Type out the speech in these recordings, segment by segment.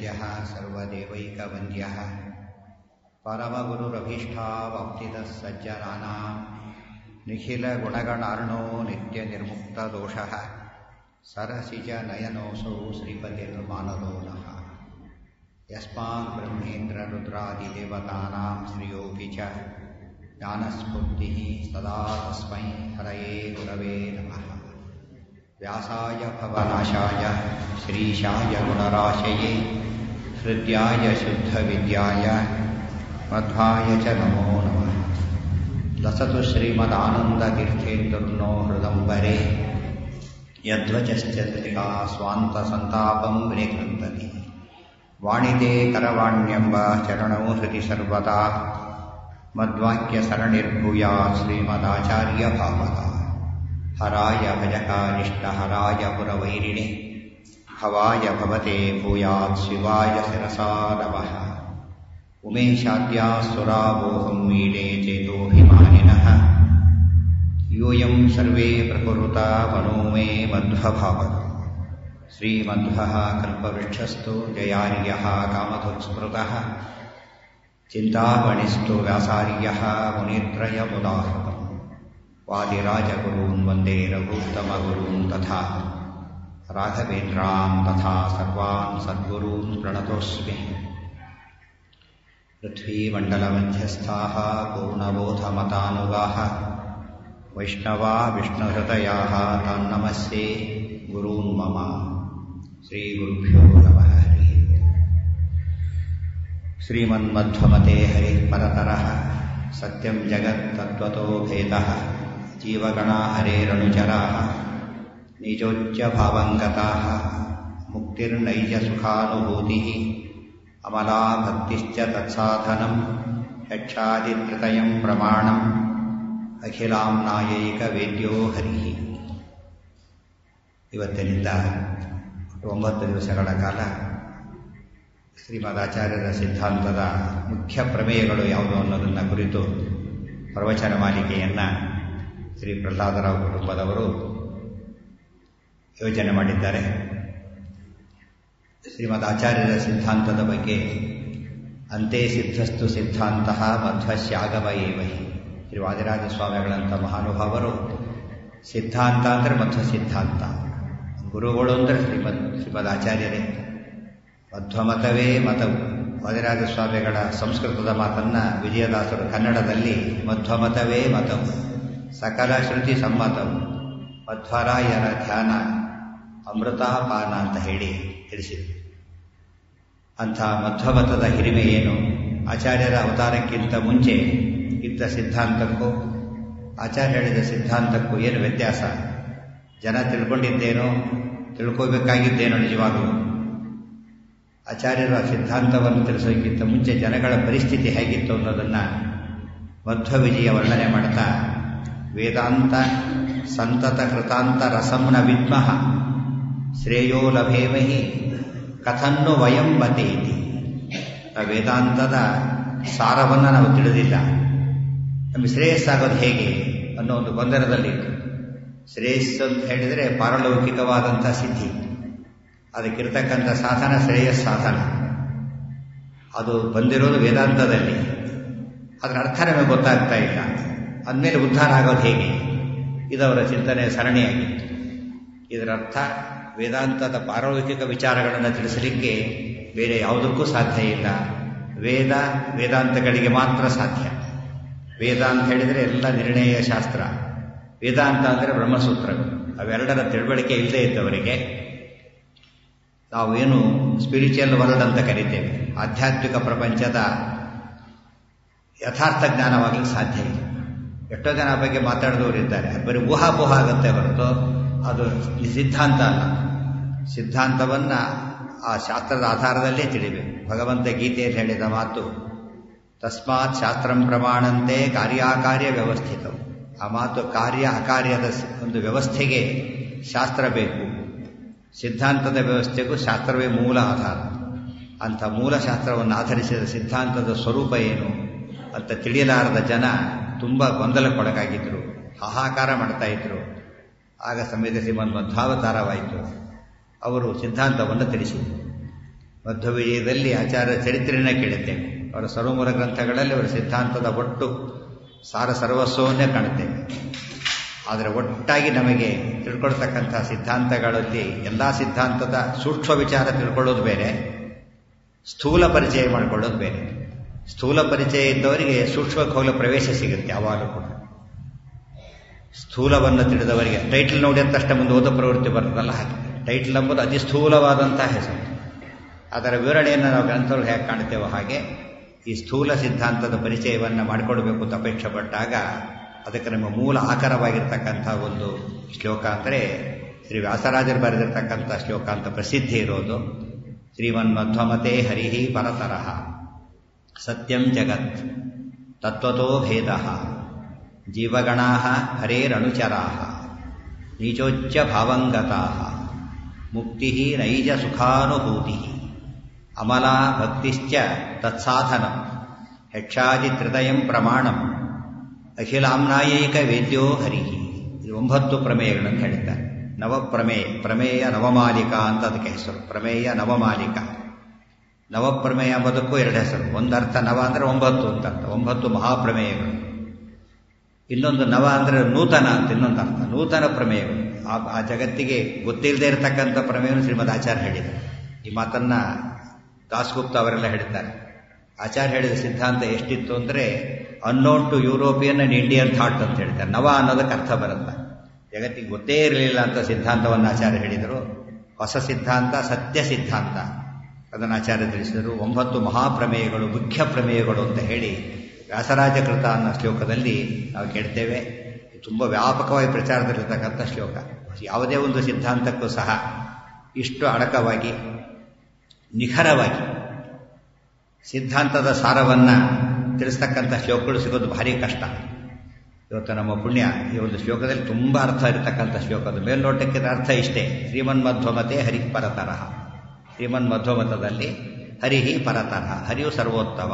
सर्वज्ञः सर्वदेवैकवन्द्यः परमगुरुरभीष्टावाप्तिदः सज्जनानां निखिलगुणगणार्णो नित्यनिर्मुक्तदोषः सरसिजनयनोऽसौ श्रीपतिर्मानदो नः यस्मात् ब्रह्मेन्द्ररुद्रादिदेवतानां श्रियोऽपि च ज्ञानस्फूर्तिः सदा तस्मै हरये गुरवे नमः व्यासाय भवनाशाय श्रीशाय गुणराशये हृद्याय शुद्धविद्याय मध्वाय च नमो नमः लसतु श्रीमदानन्दतीर्थेन्दुर्नो हृदम्बरे यध्वचश्चन्द्रिका स्वान्तसन्तापं विनिकृन्तति वाणिते करवाण्यम्ब चरणौ हृदि सर्वदा मद्वाक्यसरणिर्भूयात् श्रीमदाचार्यभावः हराय भजकानिष्टहराय पुरवैरिणे भवाय भवते भूयात् शिवाय शिरसा नमः उमेशाद्यासुरावोहं मीडे चेतोऽभिमानिनः यूयं सर्वे प्रकुरुता मनो मे मध्वभावः श्रीमध्वः कल्पवृक्षस्तु जयार्यः कामधुस्मृतः चिन्तामणिस्तु व्यासार्यः मुनित्रयमुदाहृतम् वादिराजगुरून् वन्दे रघूत्तमगुरून् तथा राघवेन्द्रान् तथा सर्वान् सद्गुरून् प्रणतोऽस्मि पृथ्वीमण्डलमध्यस्थाः पूर्णबोधमतानुगाः वैष्णवा विष्णुहृदयाः तान्नमस्ये गुरून् मम श्रीगुरुभ्यो नमः हरिः श्रीमन्मध्वमते हरिः परतरः सत्यं जगत्तत्त्वतो भेदः जीवगणा हरेरनुचराः निजोच्यभावङ्गताः मुक्तिर्नैजसुखानुभूतिः अमला भक्तिश्च तत्साधनं यक्षादित्रतयं प्रमाणम् ಅಖಿಲಾಂನಾಯೈಕವೇದ್ಯೋ ಹರಿ ಇವತ್ತಿನಿಂದ ಒಂಬತ್ತು ದಿವಸಗಳ ಕಾಲ ಶ್ರೀಮದಾಚಾರ್ಯರ ಸಿದ್ಧಾಂತದ ಮುಖ್ಯ ಪ್ರಮೇಯಗಳು ಯಾವುದು ಅನ್ನೋದನ್ನು ಕುರಿತು ಪ್ರವಚನ ಮಾಲಿಕೆಯನ್ನು ಶ್ರೀ ಪ್ರಹ್ಲಾದರಾವ್ ಕುಟುಂಬದವರು ಯೋಚನೆ ಮಾಡಿದ್ದಾರೆ ಶ್ರೀಮದ್ ಆಚಾರ್ಯರ ಸಿದ್ಧಾಂತದ ಬಗ್ಗೆ ಅಂತೆ ಸಿದ್ಧಸ್ತು ಸಿದ್ಧಾಂತ ಮಧ್ವಶ್ಯಾಗಮ ಏವಹಿ ಶ್ರೀ ವಾದಿರಾಜ ಸ್ವಾಮಿಗಳಂಥ ಮಹಾನುಭಾವರು ಸಿದ್ಧಾಂತ ಅಂದರೆ ಮಧ್ವ ಸಿದ್ಧಾಂತ ಗುರುಗಳು ಅಂದರೆ ಶ್ರೀಮದ್ ಶ್ರೀಮದ್ ಆಚಾರ್ಯರೇ ಮಧ್ವಮತವೇ ಮತವು ವಾದಿರಾಜ ಸ್ವಾಮಿಗಳ ಸಂಸ್ಕೃತದ ಮಾತನ್ನು ವಿಜಯದಾಸರು ಕನ್ನಡದಲ್ಲಿ ಮಧ್ವಮತವೇ ಮತವು ಸಕಲ ಶ್ರುತಿ ಸಮ್ಮತವು ಮಧ್ವರಾಯರ ಧ್ಯಾನ ಅಮೃತಾಪಾನ ಅಂತ ಹೇಳಿ ತಿಳಿಸಿದರು ಅಂಥ ಮಧ್ವಮತದ ಹಿರಿಮೆ ಏನು ಆಚಾರ್ಯರ ಅವತಾರಕ್ಕಿಂತ ಮುಂಚೆ ಇದ್ದ ಸಿದ್ಧಾಂತಕ್ಕೂ ಆಚಾರ್ಯ ಹೇಳಿದ ಸಿದ್ಧಾಂತಕ್ಕೂ ಏನು ವ್ಯತ್ಯಾಸ ಜನ ತಿಳ್ಕೊಂಡಿದ್ದೇನೋ ತಿಳ್ಕೋಬೇಕಾಗಿದ್ದೇನೋ ನಿಜವಾಗಲೂ ಆಚಾರ್ಯರ ಸಿದ್ಧಾಂತವನ್ನು ತಿಳಿಸೋಕ್ಕಿಂತ ಮುಂಚೆ ಜನಗಳ ಪರಿಸ್ಥಿತಿ ಹೇಗಿತ್ತು ಅನ್ನೋದನ್ನು ಮಧ್ವ ವಿಜಯ ವರ್ಣನೆ ಮಾಡ್ತಾ ವೇದಾಂತ ಸಂತತ ಕೃತಾಂತ ರಸಂನ ವಿದ್ಮಃ ಶ್ರೇಯೋ ಲಭೇಮಹಿ ಕಥನ್ನು ವಯಂ ಬತೇತಿ ವೇದಾಂತದ ಸಾರವನ್ನು ನಾವು ತಿಳಿದಿಲ್ಲ ನಮಗೆ ಶ್ರೇಯಸ್ಸಾಗೋದು ಹೇಗೆ ಅನ್ನೋ ಒಂದು ಗೊಂದಲದಲ್ಲಿ ಶ್ರೇಯಸ್ಸು ಅಂತ ಹೇಳಿದರೆ ಪಾರಲೌಕಿಕವಾದಂಥ ಸಿದ್ಧಿ ಅದಕ್ಕಿರ್ತಕ್ಕಂಥ ಸಾಧನ ಶ್ರೇಯಸ್ ಸಾಧನ ಅದು ಬಂದಿರೋದು ವೇದಾಂತದಲ್ಲಿ ಅದರ ಅರ್ಥ ನಮಗೆ ಗೊತ್ತಾಗ್ತಾ ಇಲ್ಲ ಅಂದಮೇಲೆ ಉದ್ಧಾರ ಆಗೋದು ಹೇಗೆ ಇದವರ ಚಿಂತನೆ ಸರಣಿಯಾಗಿತ್ತು ಇದರ ಅರ್ಥ ವೇದಾಂತದ ಪಾರಲೌಕಿಕ ವಿಚಾರಗಳನ್ನು ತಿಳಿಸಲಿಕ್ಕೆ ಬೇರೆ ಯಾವುದಕ್ಕೂ ಸಾಧ್ಯ ಇಲ್ಲ ವೇದ ವೇದಾಂತಗಳಿಗೆ ಮಾತ್ರ ಸಾಧ್ಯ ವೇದ ಅಂತ ಹೇಳಿದರೆ ಎಲ್ಲ ನಿರ್ಣಯ ಶಾಸ್ತ್ರ ವೇದಾಂತ ಅಂದರೆ ಬ್ರಹ್ಮಸೂತ್ರಗಳು ಅವೆರಡರ ತಿಳುವಳಿಕೆ ಇಲ್ಲದೆ ಇದ್ದವರಿಗೆ ನಾವು ಏನು ಸ್ಪಿರಿಚುವಲ್ ವರ್ಲ್ಡ್ ಅಂತ ಕರಿತೇವೆ ಆಧ್ಯಾತ್ಮಿಕ ಪ್ರಪಂಚದ ಯಥಾರ್ಥ ಜ್ಞಾನವಾಗಲಿಕ್ಕೆ ಸಾಧ್ಯ ಇಲ್ಲ ಎಷ್ಟೋ ಜನ ಬಗ್ಗೆ ಮಾತಾಡಿದವರು ಇದ್ದಾರೆ ಅದು ಬರೀ ಊಹಾಪೋಹ ಆಗುತ್ತೆ ಹೊರತು ಅದು ಸಿದ್ಧಾಂತ ಅಲ್ಲ ಸಿದ್ಧಾಂತವನ್ನು ಆ ಶಾಸ್ತ್ರದ ಆಧಾರದಲ್ಲೇ ತಿಳಿಬೇಕು ಭಗವಂತ ಗೀತೆಯಲ್ಲಿ ಹೇಳಿದ ಮಾತು ತಸ್ಮಾತ್ ಶಾಸ್ತ್ರಂ ಪ್ರಮಾಣಂತೆ ಕಾರ್ಯಾಕಾರ್ಯ ವ್ಯವಸ್ಥಿತವು ಆ ಮಾತು ಕಾರ್ಯ ಅಕಾರ್ಯದ ಒಂದು ವ್ಯವಸ್ಥೆಗೆ ಶಾಸ್ತ್ರ ಬೇಕು ಸಿದ್ಧಾಂತದ ವ್ಯವಸ್ಥೆಗೂ ಶಾಸ್ತ್ರವೇ ಮೂಲ ಆಧಾರ ಅಂಥ ಮೂಲ ಶಾಸ್ತ್ರವನ್ನು ಆಧರಿಸಿದ ಸಿದ್ಧಾಂತದ ಸ್ವರೂಪ ಏನು ಅಂತ ತಿಳಿಯಲಾರದ ಜನ ತುಂಬ ಗೊಂದಲಕ್ಕೊಳಗಾಗಿದ್ದರು ಹಾಹಾಕಾರ ಮಾಡ್ತಾ ಇದ್ರು ಆಗ ಸಮೇತ ಶ್ರೀಮನ್ ಮಧ್ವಾವತಾರವಾಯಿತು ಅವರು ಸಿದ್ಧಾಂತವನ್ನು ತಿಳಿಸಿದರು ಮಧ್ವ ವಿಜಯದಲ್ಲಿ ಆಚಾರ್ಯ ಚರಿತ್ರೆಯನ್ನೇ ಕೇಳಿದ್ದೇವೆ ಅವರ ಸರ್ವಮೂಲ ಗ್ರಂಥಗಳಲ್ಲಿ ಅವರ ಸಿದ್ಧಾಂತದ ಒಟ್ಟು ಸಾರ ಸರ್ವಸ್ವವನ್ನೇ ಕಾಣುತ್ತೇವೆ ಆದರೆ ಒಟ್ಟಾಗಿ ನಮಗೆ ತಿಳ್ಕೊಳ್ತಕ್ಕಂಥ ಸಿದ್ಧಾಂತಗಳಲ್ಲಿ ಎಲ್ಲ ಸಿದ್ಧಾಂತದ ಸೂಕ್ಷ್ಮ ವಿಚಾರ ತಿಳ್ಕೊಳ್ಳೋದು ಬೇರೆ ಸ್ಥೂಲ ಪರಿಚಯ ಮಾಡಿಕೊಳ್ಳೋದು ಬೇರೆ ಸ್ಥೂಲ ಪರಿಚಯ ಇದ್ದವರಿಗೆ ಸೂಕ್ಷ್ಮ ಖೌಲ ಪ್ರವೇಶ ಸಿಗುತ್ತೆ ಯಾವಾಗಲೂ ಕೂಡ ಸ್ಥೂಲವನ್ನು ತಿಳಿದವರಿಗೆ ಟೈಟಲ್ ನೋಡಿ ಅಂತ ತಕ್ಷಣ ಮುಂದೆ ಓದೋ ಪ್ರವೃತ್ತಿ ಬರ್ತದಲ್ಲ ಹಾಗೆ ಟೈಟಲ್ ಎಂಬುದು ಅತಿ ಸ್ಥೂಲವಾದಂತಹ ಹೆಸರು ಅದರ ವಿವರಣೆಯನ್ನು ನಾವು ಗ್ರಂಥಗಳು ಹೇಗೆ ಕಾಣ್ತೇವೋ ಹಾಗೆ ಈ ಸ್ಥೂಲ ಸಿದ್ಧಾಂತದ ಪರಿಚಯವನ್ನು ಮಾಡಿಕೊಳ್ಬೇಕು ಅಂತ ಅಪೇಕ್ಷೆ ಪಟ್ಟಾಗ ಅದಕ್ಕೆ ನಮ್ಮ ಮೂಲ ಆಕಾರವಾಗಿರ್ತಕ್ಕಂಥ ಒಂದು ಶ್ಲೋಕ ಅಂದರೆ ಶ್ರೀ ವ್ಯಾಸರಾಜರು ಬರೆದಿರ್ತಕ್ಕಂಥ ಶ್ಲೋಕ ಅಂತ ಪ್ರಸಿದ್ಧಿ ಇರೋದು ಶ್ರೀಮನ್ಮಧ್ವಮತೆ ಹರಿಹಿ ಪರತರಹ ಸತ್ಯಂ ಜಗತ್ ತತ್ವತೋ ಭೇದ ಜೀವಗಣಾ ಹರೇರನುಚರಾ ನೀಚೋಚ್ಚ ಭಾವಂಗತಾ ಮುಕ್ತಿ ನೈಜ ಸುಖಾನುಭೂತಿ ಅಮಲಾ ಭಕ್ತಿಶ್ಚ ತತ್ಸಾಧನಂ ಯಕ್ಷಾದಿತ್ರಿದಯಂ ಪ್ರಮಾಣಂ ಅಖಿಲಾಮ್ನಾಯೈಕ ವೇದ್ಯೋ ಹರಿ ಇದು ಒಂಬತ್ತು ಪ್ರಮೇಯಗಳನ್ನು ಹೇಳಿದ್ದಾರೆ ನವಪ್ರಮೇಯ ಪ್ರಮೇಯ ನವಮಾಲಿಕಾ ಅಂತ ಅದಕ್ಕೆ ಹೆಸರು ಪ್ರಮೇಯ ನವಮಾಲಿಕ ನವಪ್ರಮೇಯ ಎಂಬುದಕ್ಕೂ ಎರಡು ಹೆಸರು ಒಂದರ್ಥ ನವ ಅಂದರೆ ಒಂಬತ್ತು ಅಂತ ಅರ್ಥ ಒಂಬತ್ತು ಮಹಾಪ್ರಮೇಯಗಳು ಇನ್ನೊಂದು ನವ ಅಂದರೆ ನೂತನ ಅಂತ ಇನ್ನೊಂದು ಅರ್ಥ ನೂತನ ಪ್ರಮೇಯಗಳು ಆ ಆ ಜಗತ್ತಿಗೆ ಗೊತ್ತಿಲ್ಲದೆ ಇರತಕ್ಕಂಥ ಪ್ರಮೇಯವನ್ನು ಶ್ರೀಮದ್ ಆಚಾರ್ಯ ಹೇಳಿದರು ಈ ಮಾತನ್ನ ದಾಸ್ಗುಪ್ತ ಅವರೆಲ್ಲ ಹೇಳಿದ್ದಾರೆ ಆಚಾರ್ಯ ಹೇಳಿದ ಸಿದ್ಧಾಂತ ಎಷ್ಟಿತ್ತು ಅಂದರೆ unknown to European and Indian thought ಅಂತ ಹೇಳ್ತಾರೆ ನವ ಅನ್ನೋದಕ್ಕೆ ಅರ್ಥ ಬರುತ್ತೆ ಜಗತ್ತಿಗೆ ಗೊತ್ತೇ ಇರಲಿಲ್ಲ ಅಂತ ಸಿದ್ಧಾಂತವನ್ನು ಆಚಾರ್ಯ ಹೇಳಿದರು ಹೊಸ ಸಿದ್ಧಾಂತ ಸತ್ಯ ಸಿದ್ಧಾಂತ ಅದನ್ನು ಆಚಾರ್ಯ ತಿಳಿಸಿದರು ಒಂಬತ್ತು ಮಹಾಪ್ರಮೇಯಗಳು ಮುಖ್ಯ ಪ್ರಮೇಯಗಳು ಅಂತ ಹೇಳಿ ವ್ಯಾಸರಾಜಕೃತ ಅನ್ನೋ ಶ್ಲೋಕದಲ್ಲಿ ನಾವು ಕೇಳ್ತೇವೆ ತುಂಬ ವ್ಯಾಪಕವಾಗಿ ಪ್ರಚಾರದಲ್ಲಿರ್ತಕ್ಕಂಥ ಶ್ಲೋಕ ಯಾವುದೇ ಒಂದು ಸಿದ್ಧಾಂತಕ್ಕೂ ಸಹ ಇಷ್ಟು ಅಡಕವಾಗಿ ನಿಖರವಾಗಿ ಸಿದ್ಧಾಂತದ ಸಾರವನ್ನು ತಿಳಿಸ್ತಕ್ಕಂಥ ಶ್ಲೋಕಗಳು ಸಿಗೋದು ಭಾರಿ ಕಷ್ಟ ಇವತ್ತು ನಮ್ಮ ಪುಣ್ಯ ಈ ಒಂದು ಶ್ಲೋಕದಲ್ಲಿ ತುಂಬ ಅರ್ಥ ಇರತಕ್ಕಂಥ ಶ್ಲೋಕ ಅದು ಮೇಲ್ನೋಟಕ್ಕೆ ಅರ್ಥ ಇಷ್ಟೇ ಶ್ರೀಮನ್ಮಧ್ವಮತೆ ಹರಿ ಪರತರಹ ಶ್ರೀಮನ್ಮಧ್ವಮತದಲ್ಲಿ ಹರಿಹಿ ಪರತರಹ ಹರಿಯು ಸರ್ವೋತ್ತಮ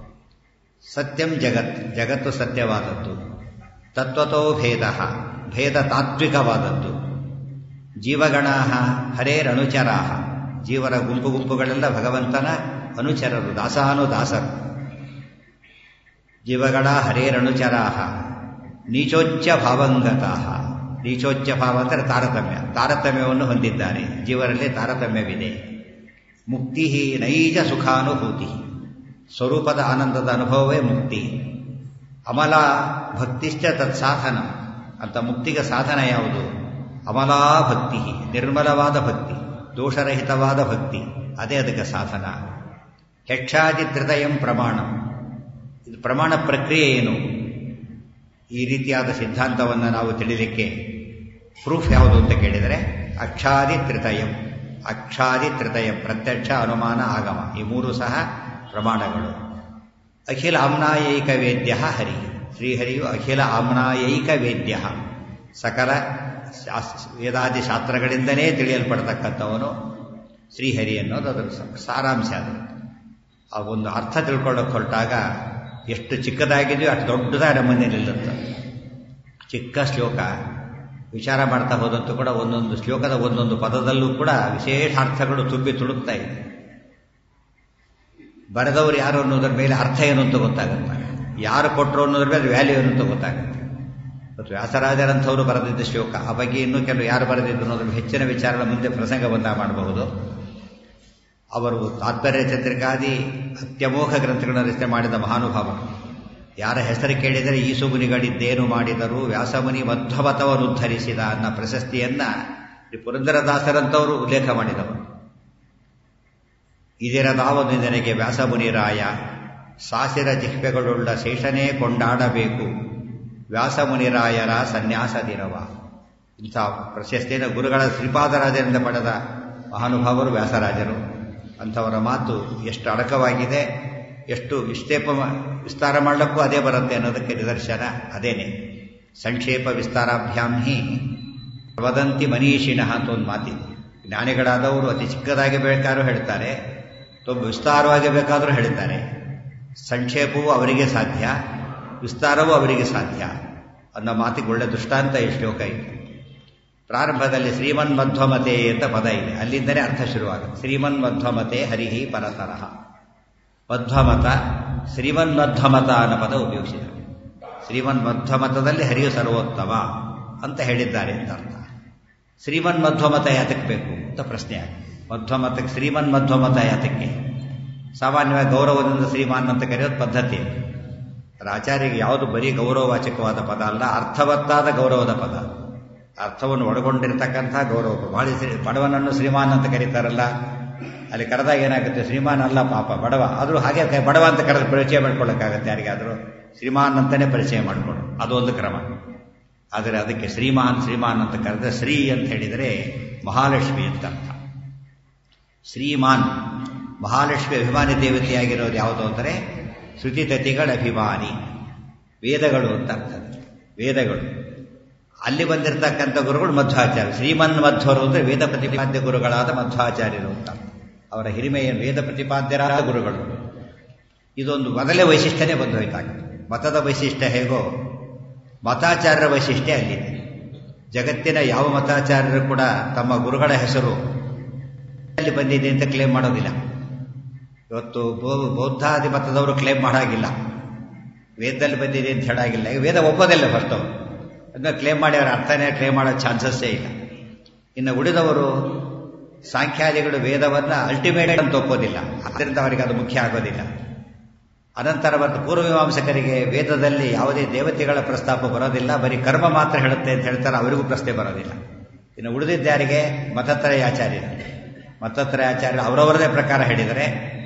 ಸತ್ಯಂ ಜಗತ್ ಜಗತ್ತು ಸತ್ಯವಾದದ್ದು ತತ್ವತೋ ಭೇದ ಭೇದ ತಾತ್ವಿಕವಾದದ್ದು ಜೀವಗಣಾ ಹರೇರನುಚರಾ ಜೀವರ ಗುಂಪು ಗುಂಪುಗಳೆಲ್ಲ ಭಗವಂತನ ಅನುಚರರು ದಾಸಾನುದಾಸರು ಜೀವಗಳ ಹರೇರನುಚರಾ ನೀಚೋಚ್ಚ ಭಾವಂಗತಾ ನೀಚೋಚ್ಚ ಭಾವ ಅಂದರೆ ತಾರತಮ್ಯ ತಾರತಮ್ಯವನ್ನು ಹೊಂದಿದ್ದಾರೆ ಜೀವರಲ್ಲಿ ತಾರತಮ್ಯವಿದೆ ಮುಕ್ತಿ ನೈಜ ಸುಖಾನುಭೂತಿ ಸ್ವರೂಪದ ಆನಂದದ ಅನುಭವವೇ ಮುಕ್ತಿ ಅಮಲ ಭಕ್ತಿಶ್ಚ ತತ್ಸಾಧನ ಅಂತ ಮುಕ್ತಿಗೆ ಸಾಧನ ಯಾವುದು ಅಮಲಾ ಭಕ್ತಿ ನಿರ್ಮಲವಾದ ಭಕ್ತಿ ದೋಷರಹಿತವಾದ ಭಕ್ತಿ ಅದೇ ಅದಕ್ಕೆ ಸಾಧನ ಹೆಚ್ಚಾದಿತ್ರಿತಯಂ ಪ್ರಮಾಣ ಇದು ಪ್ರಮಾಣ ಪ್ರಕ್ರಿಯೆ ಏನು ಈ ರೀತಿಯಾದ ಸಿದ್ಧಾಂತವನ್ನು ನಾವು ತಿಳಿಲಿಕ್ಕೆ ಪ್ರೂಫ್ ಯಾವುದು ಅಂತ ಕೇಳಿದರೆ ಅಕ್ಷಾದಿ ತ್ರಿತಯಂ ಅಕ್ಷಾದಿ ತ್ರಿತಯಂ ಪ್ರತ್ಯಕ್ಷ ಅನುಮಾನ ಆಗಮ ಈ ಮೂರು ಸಹ ಪ್ರಮಾಣಗಳು ಅಖಿಲ ಆಮ್ನಾಯೈಕ ವೇದ್ಯ ಹರಿ ಶ್ರೀಹರಿಯು ಅಖಿಲ ಆಮ್ನಾಯೈಕ ವೇದ್ಯ ಸಕಲ ವೇದಾದಿ ಶಾಸ್ತ್ರಗಳಿಂದಲೇ ತಿಳಿಯಲ್ಪಡತಕ್ಕಂಥವನು ಶ್ರೀಹರಿ ಅನ್ನೋದು ಅದರ ಸಾರಾಂಶ ಅದು ಆ ಒಂದು ಅರ್ಥ ತಿಳ್ಕೊಳ್ಳೋಕೆ ಹೊರಟಾಗ ಎಷ್ಟು ಚಿಕ್ಕದಾಗಿದೆಯೋ ಅಷ್ಟು ದೊಡ್ಡದಾಗಿ ನಮ್ಮನೆ ನಿಲ್ಲುತ್ತೆ ಚಿಕ್ಕ ಶ್ಲೋಕ ವಿಚಾರ ಮಾಡ್ತಾ ಹೋದಂತೂ ಕೂಡ ಒಂದೊಂದು ಶ್ಲೋಕದ ಒಂದೊಂದು ಪದದಲ್ಲೂ ಕೂಡ ವಿಶೇಷ ಅರ್ಥಗಳು ತುಂಬಿ ತುಳುಕ್ತಾ ಇದೆ ಬರೆದವರು ಯಾರು ಅನ್ನೋದ್ರ ಮೇಲೆ ಅರ್ಥ ಏನು ಅಂತ ಗೊತ್ತಾಗುತ್ತೆ ಯಾರು ಕೊಟ್ಟರು ಅನ್ನೋದ್ರ ಮೇಲೆ ವ್ಯಾಲ್ಯೂ ಏನು ಅಂತ ಗೊತ್ತಾಗುತ್ತೆ ಮತ್ತು ವ್ಯಾಸರಾಜರಂಥವರು ಬರೆದಿದ್ದ ಶ್ಲೋಕ ಆ ಬಗ್ಗೆ ಇನ್ನೂ ಕೆಲವು ಯಾರು ಬರೆದಿದ್ದು ಅನ್ನೋದ್ರ ಹೆಚ್ಚಿನ ವಿಚಾರಗಳ ಮುಂದೆ ಪ್ರಸಂಗ ಬಂದ ಮಾಡಬಹುದು ಅವರು ತಾತ್ಪರ್ಯ ಚಂದ್ರಿಕಾದಿ ಅತ್ಯಮೋಘ ಗ್ರಂಥಗಳನ್ನು ರಚನೆ ಮಾಡಿದ ಮಹಾನುಭಾವರು ಯಾರ ಹೆಸರು ಕೇಳಿದರೆ ಈಸುಮುನಿಗಳಿದ್ದೇನು ಮಾಡಿದರು ವ್ಯಾಸಮುನಿ ಮಧ್ವಮತವನ್ನು ಉದ್ಧರಿಸಿದ ಅನ್ನೋ ಪ್ರಶಸ್ತಿಯನ್ನ ಪುರಂದರದಾಸರಂತವರು ಉಲ್ಲೇಖ ಮಾಡಿದವರು ಇದಿರದಾವದು ನಿನಗೆ ವ್ಯಾಸಮುನಿರಾಯ ಸಾಸಿರ ಜಿಹ್ವೆಗಳುಳ್ಳ ಶೇಷನೇ ಕೊಂಡಾಡಬೇಕು ವ್ಯಾಸಮುನಿರಾಯರ ಸನ್ಯಾಸದಿರವ ಇಂಥ ಪ್ರಶಸ್ತಿಯನ್ನು ಗುರುಗಳ ಶ್ರೀಪಾದರಾಜರಿಂದ ಪಡೆದ ಮಹಾನುಭಾವರು ವ್ಯಾಸರಾಜರು ಅಂಥವರ ಮಾತು ಎಷ್ಟು ಅಡಕವಾಗಿದೆ ಎಷ್ಟು ವಿಕ್ಷೇಪ ವಿಸ್ತಾರ ಮಾಡಲಿಕ್ಕೂ ಅದೇ ಬರುತ್ತೆ ಅನ್ನೋದಕ್ಕೆ ನಿದರ್ಶನ ಅದೇನೆ ಸಂಕ್ಷೇಪ ವಿಸ್ತಾರಾಭ್ಯಾಂ ಹಿ ವದಂತಿ ಮನೀಷಿಣ ಅಂತ ಒಂದು ಮಾತಿದೆ ಜ್ಞಾನಿಗಳಾದವರು ಅತಿ ಚಿಕ್ಕದಾಗಿ ಬೇಕಾದ್ರೂ ಹೇಳ್ತಾರೆ ತುಂಬ ವಿಸ್ತಾರವಾಗಿ ಬೇಕಾದರೂ ಹೇಳ್ತಾರೆ ಸಂಕ್ಷೇಪವೂ ಅವರಿಗೆ ಸಾಧ್ಯ ವಿಸ್ತಾರವೂ ಅವರಿಗೆ ಸಾಧ್ಯ ಅನ್ನೋ ಮಾತಿಗೆ ಒಳ್ಳೆ ದೃಷ್ಟಾಂತ ಈ ಶ್ಲೋಕ ಇದೆ ಪ್ರಾರಂಭದಲ್ಲಿ ಶ್ರೀಮನ್ ಮಧ್ವಮತೆ ಅಂತ ಪದ ಇದೆ ಅಲ್ಲಿಂದಲೇ ಅರ್ಥ ಶುರುವಾಗುತ್ತೆ ಶ್ರೀಮನ್ ಮಧ್ವಮತೆ ಹರಿಹಿ ಪರತರಹ ಮಧ್ವಮತ ಶ್ರೀಮನ್ ಮಧ್ವಮತ ಅನ್ನೋ ಪದ ಉಪಯೋಗಿಸಿದರು ಶ್ರೀಮನ್ ಮಧ್ವಮತದಲ್ಲಿ ಹರಿಯು ಸರ್ವೋತ್ತಮ ಅಂತ ಹೇಳಿದ್ದಾರೆ ಅಂತ ಅರ್ಥ ಶ್ರೀಮನ್ ಮಧ್ವಮತ ಯಾತಕ್ಕೆ ಬೇಕು ಅಂತ ಪ್ರಶ್ನೆ ಆಗಿದೆ ಮಧ್ವಮತಕ್ಕೆ ಶ್ರೀಮನ್ ಮಧ್ವಮತ ಯಾತಕ್ಕೆ ಸಾಮಾನ್ಯವಾಗಿ ಗೌರವದಿಂದ ಶ್ರೀಮಾನ್ ಅಂತ ಕರೆಯೋದು ಪದ್ಧತಿ ಆಚಾರ್ಯಗೆ ಯಾವುದು ಬರೀ ಗೌರವವಾಚಕವಾದ ಪದ ಅಲ್ಲ ಅರ್ಥವತ್ತಾದ ಗೌರವದ ಪದ ಅರ್ಥವನ್ನು ಒಳಗೊಂಡಿರ್ತಕ್ಕಂಥ ಗೌರವ ಬಹಳ ಬಡವನನ್ನು ಶ್ರೀಮಾನ್ ಅಂತ ಕರೀತಾರಲ್ಲ ಅಲ್ಲಿ ಕರೆದಾಗ ಏನಾಗುತ್ತೆ ಶ್ರೀಮಾನ್ ಅಲ್ಲ ಪಾಪ ಬಡವ ಆದರೂ ಹಾಗೆ ಬಡವ ಅಂತ ಕರೆದು ಪರಿಚಯ ಮಾಡ್ಕೊಳ್ಳೋಕ್ಕಾಗತ್ತೆ ಯಾರಿಗಾದರೂ ಶ್ರೀಮಾನ್ ಅಂತಾನೆ ಪರಿಚಯ ಮಾಡಿಕೊಡು ಅದು ಒಂದು ಕ್ರಮ ಆದರೆ ಅದಕ್ಕೆ ಶ್ರೀಮಾನ್ ಶ್ರೀಮಾನ್ ಅಂತ ಕರೆದ್ರೆ ಶ್ರೀ ಅಂತ ಹೇಳಿದರೆ ಮಹಾಲಕ್ಷ್ಮಿ ಅಂತ ಅರ್ಥ ಶ್ರೀಮಾನ್ ಮಹಾಲಕ್ಷ್ಮಿ ಅಭಿಮಾನಿ ದೇವತೆಯಾಗಿರೋದು ಯಾವುದು ಅಂದರೆ ಶ್ರುತಿತತಿಗಳ ಅಭಿಮಾನಿ ವೇದಗಳು ಅಂತ ಅರ್ಥ ವೇದಗಳು ಅಲ್ಲಿ ಬಂದಿರತಕ್ಕಂಥ ಗುರುಗಳು ಮಧ್ವಾಚಾರ್ಯ ಶ್ರೀಮನ್ ಮಧ್ವರು ಅಂದರೆ ವೇದ ಪ್ರತಿಪಾದ್ಯ ಗುರುಗಳಾದ ಮಧ್ವಾಚಾರ್ಯರು ಅಂತ ಅವರ ಹಿರಿಮೆಯನ್ನು ವೇದ ಪ್ರತಿಪಾದ್ಯರಾದ ಗುರುಗಳು ಇದೊಂದು ಮೊದಲೇ ವೈಶಿಷ್ಟ್ಯನೇ ಬಂದು ಹೋಯ್ತಾಗ ಮತದ ವೈಶಿಷ್ಟ್ಯ ಹೇಗೋ ಮತಾಚಾರ್ಯರ ವೈಶಿಷ್ಟ್ಯ ಅಲ್ಲಿದೆ ಜಗತ್ತಿನ ಯಾವ ಮತಾಚಾರ್ಯರು ಕೂಡ ತಮ್ಮ ಗುರುಗಳ ಹೆಸರು ಅಲ್ಲಿ ಬಂದಿದೆ ಅಂತ ಕ್ಲೇಮ್ ಮಾಡೋದಿಲ್ಲ ಇವತ್ತು ಬೌದ್ಧಾದಿ ಮತದವರು ಕ್ಲೇಮ್ ಮಾಡಾಗಿಲ್ಲ ವೇದದಲ್ಲಿ ಬಂದಿದೆ ಅಂತ ಹೇಳಾಗಿಲ್ಲ ಈಗ ವೇದ ಒಪ್ಪೋದಿಲ್ಲ ಫಸ್ಟ್ ಅವರು ಅದನ್ನ ಕ್ಲೇಮ್ ಮಾಡಿ ಅವರ ಅರ್ಥನೇ ಕ್ಲೇಮ್ ಮಾಡೋ ಚಾನ್ಸಸ್ಸೇ ಇಲ್ಲ ಇನ್ನು ಉಳಿದವರು ಸಾಂಖ್ಯಾದಿಗಳು ವೇದವನ್ನು ಅಲ್ಟಿಮೇಟ್ ಅಂತ ಒಪ್ಪೋದಿಲ್ಲ ಅದರಿಂದ ಅವರಿಗೆ ಅದು ಮುಖ್ಯ ಆಗೋದಿಲ್ಲ ಅನಂತರ ಮತ್ತು ಪೂರ್ವಮೀಮಾಂಸಕರಿಗೆ ವೇದದಲ್ಲಿ ಯಾವುದೇ ದೇವತೆಗಳ ಪ್ರಸ್ತಾಪ ಬರೋದಿಲ್ಲ ಬರೀ ಕರ್ಮ ಮಾತ್ರ ಹೇಳುತ್ತೆ ಅಂತ ಹೇಳ್ತಾರೆ ಅವರಿಗೂ ಪ್ರಶ್ನೆ ಬರೋದಿಲ್ಲ ಇನ್ನು ಉಳಿದಿದ್ದಾರಿಗೆ ಮತತ್ರಯ ಆಚಾರ್ಯರು ಮತತ್ರಯ ಆಚಾರ್ಯರು ಅವರವರದೇ ಪ್ರಕಾರ ಹೇಳಿದರೆ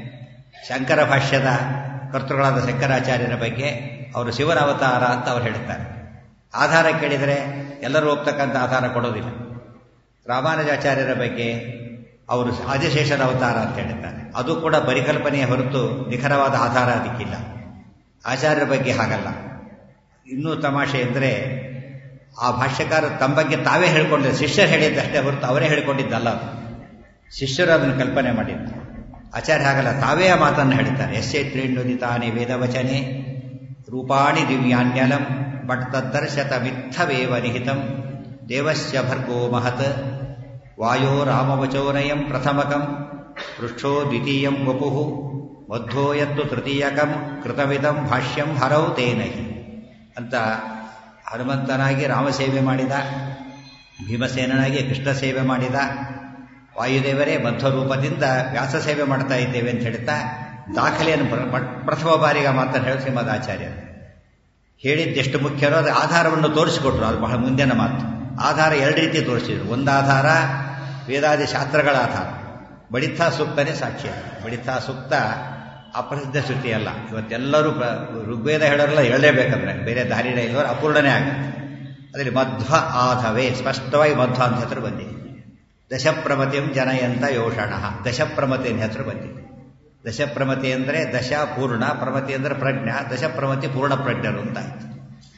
ಶಂಕರ ಭಾಷ್ಯದ ಕರ್ತೃಗಳಾದ ಶಂಕರಾಚಾರ್ಯರ ಬಗ್ಗೆ ಅವರು ಶಿವನ ಅವತಾರ ಅಂತ ಅವರು ಹೇಳುತ್ತಾರೆ ಆಧಾರ ಕೇಳಿದರೆ ಎಲ್ಲರೂ ಒಪ್ತಕ್ಕಂಥ ಆಧಾರ ಕೊಡೋದಿಲ್ಲ ರಾಮಾನುಜಾಚಾರ್ಯರ ಬಗ್ಗೆ ಅವರು ಆದಿಶೇಷನ ಅವತಾರ ಅಂತ ಹೇಳಿದ್ದಾರೆ ಅದು ಕೂಡ ಪರಿಕಲ್ಪನೆಯ ಹೊರತು ನಿಖರವಾದ ಆಧಾರ ಅದಕ್ಕಿಲ್ಲ ಆಚಾರ್ಯರ ಬಗ್ಗೆ ಹಾಗಲ್ಲ ಇನ್ನೂ ತಮಾಷೆ ಎಂದರೆ ಆ ಭಾಷ್ಯಕಾರ ತಮ್ಮ ಬಗ್ಗೆ ತಾವೇ ಹೇಳ್ಕೊಂಡಿದ್ದಾರೆ ಶಿಷ್ಯರು ಹೇಳಿದ್ದಷ್ಟೇ ಹೊರತು ಅವರೇ ಹೇಳ್ಕೊಂಡಿದ್ದಲ್ಲ ಅದು ಶಿಷ್ಯರು ಅದನ್ನು ಕಲ್ಪನೆ ಮಾಡಿದ್ದು ಆಚಾರ್ಯ ಹಾಗಲ್ಲ ತಾವೇ ಆ ಮಾತನ್ನು ಹೇಳ್ತಾರೆ ಎಸ್ಸೆ ತ್ರೀಣ್ಯುದಿತಾನಿ ವೇದವಚನೆ ರೂಪಾಣಿ ದಿವ್ಯಾನ್ಯಲಂ ಬಟ್ ತದ್ದರ್ಶತ ಮಿಥವೇವ ನಿಹಿತಂ ದೇವಸ್ಯ ಭರ್ಗೋ ಮಹತ್ ವಾಯೋ ರಾಮವಚೋನಯಂ ಪ್ರಥಮಕಂ ಪೃಷ್ಠೋ ದ್ವಿತೀಯಂ ವಪುಃ ಮಧ್ವೋ ಯತ್ತು ತೃತೀಯಕಂ ಕೃತವಿದಂ ಭಾಷ್ಯಂ ಹರೌ ತೇನಹಿ ಅಂತ ಹನುಮಂತನಾಗಿ ರಾಮಸೇವೆ ಮಾಡಿದ ಭೀಮಸೇನನಾಗಿ ಕೃಷ್ಣ ಸೇವೆ ಮಾಡಿದ ವಾಯುದೇವರೇ ಮಧ್ವರೂಪದಿಂದ ವ್ಯಾಸ ಸೇವೆ ಮಾಡ್ತಾ ಇದ್ದೇವೆ ಅಂತ ಹೇಳ್ತಾ ದಾಖಲೆಯನ್ನು ಪ್ರಥಮ ಬಾರಿಗೆ ಮಾತ್ರ ಹೇಳಿ ಶ್ರೀಮದಾಚಾರ್ಯರು ಹೇಳಿದ್ದೆಷ್ಟು ಮುಖ್ಯರೋ ಅದು ಆಧಾರವನ್ನು ತೋರಿಸಿಕೊಟ್ರು ಅದು ಬಹಳ ಮುಂದಿನ ಮಾತು ಆಧಾರ ಎರಡು ರೀತಿ ತೋರಿಸಿದ್ರು ಒಂದು ಆಧಾರ ವೇದಾದಿ ಶಾಸ್ತ್ರಗಳ ಆಧಾರ ಬಡಿತಾ ಸೂಕ್ತನೇ ಸಾಕ್ಷಿ ಬಡಿತಾ ಸೂಕ್ತ ಅಪ್ರಸಿದ್ಧ ಶ್ರುತಿ ಅಲ್ಲ ಇವತ್ತೆಲ್ಲರೂ ಋಗ್ವೇದ ಹೇಳೋರೆಲ್ಲ ಹೇಳಲೇಬೇಕಂದ್ರೆ ಬೇರೆ ದಾರಿನೇ ಇಲ್ಲವರು ಅಪೂರ್ಣನೇ ಆಗುತ್ತೆ ಅದರಲ್ಲಿ ಮಧ್ವ ಆಧವೇ ಸ್ಪಷ್ಟವಾಗಿ ಮಧ್ವ ಅಂತ ಹೆಸರು ಬಂದಿದೆ ದಶಪ್ರಮತಿಂ ಜನಯಂತ ಯೋಷಣ ದಶಪ್ರಮತಿ ಅಂತ ಹೆಸರು ಬಂದಿದೆ ದಶಪ್ರಮತಿ ಅಂದರೆ ದಶ ಪೂರ್ಣ ಪ್ರಮತಿ ಅಂದರೆ ಪ್ರಜ್ಞಾ ದಶಪ್ರಮತಿ ಪೂರ್ಣ ಪ್ರಜ್ಞರು ಅಂತ ಆಯ್ತು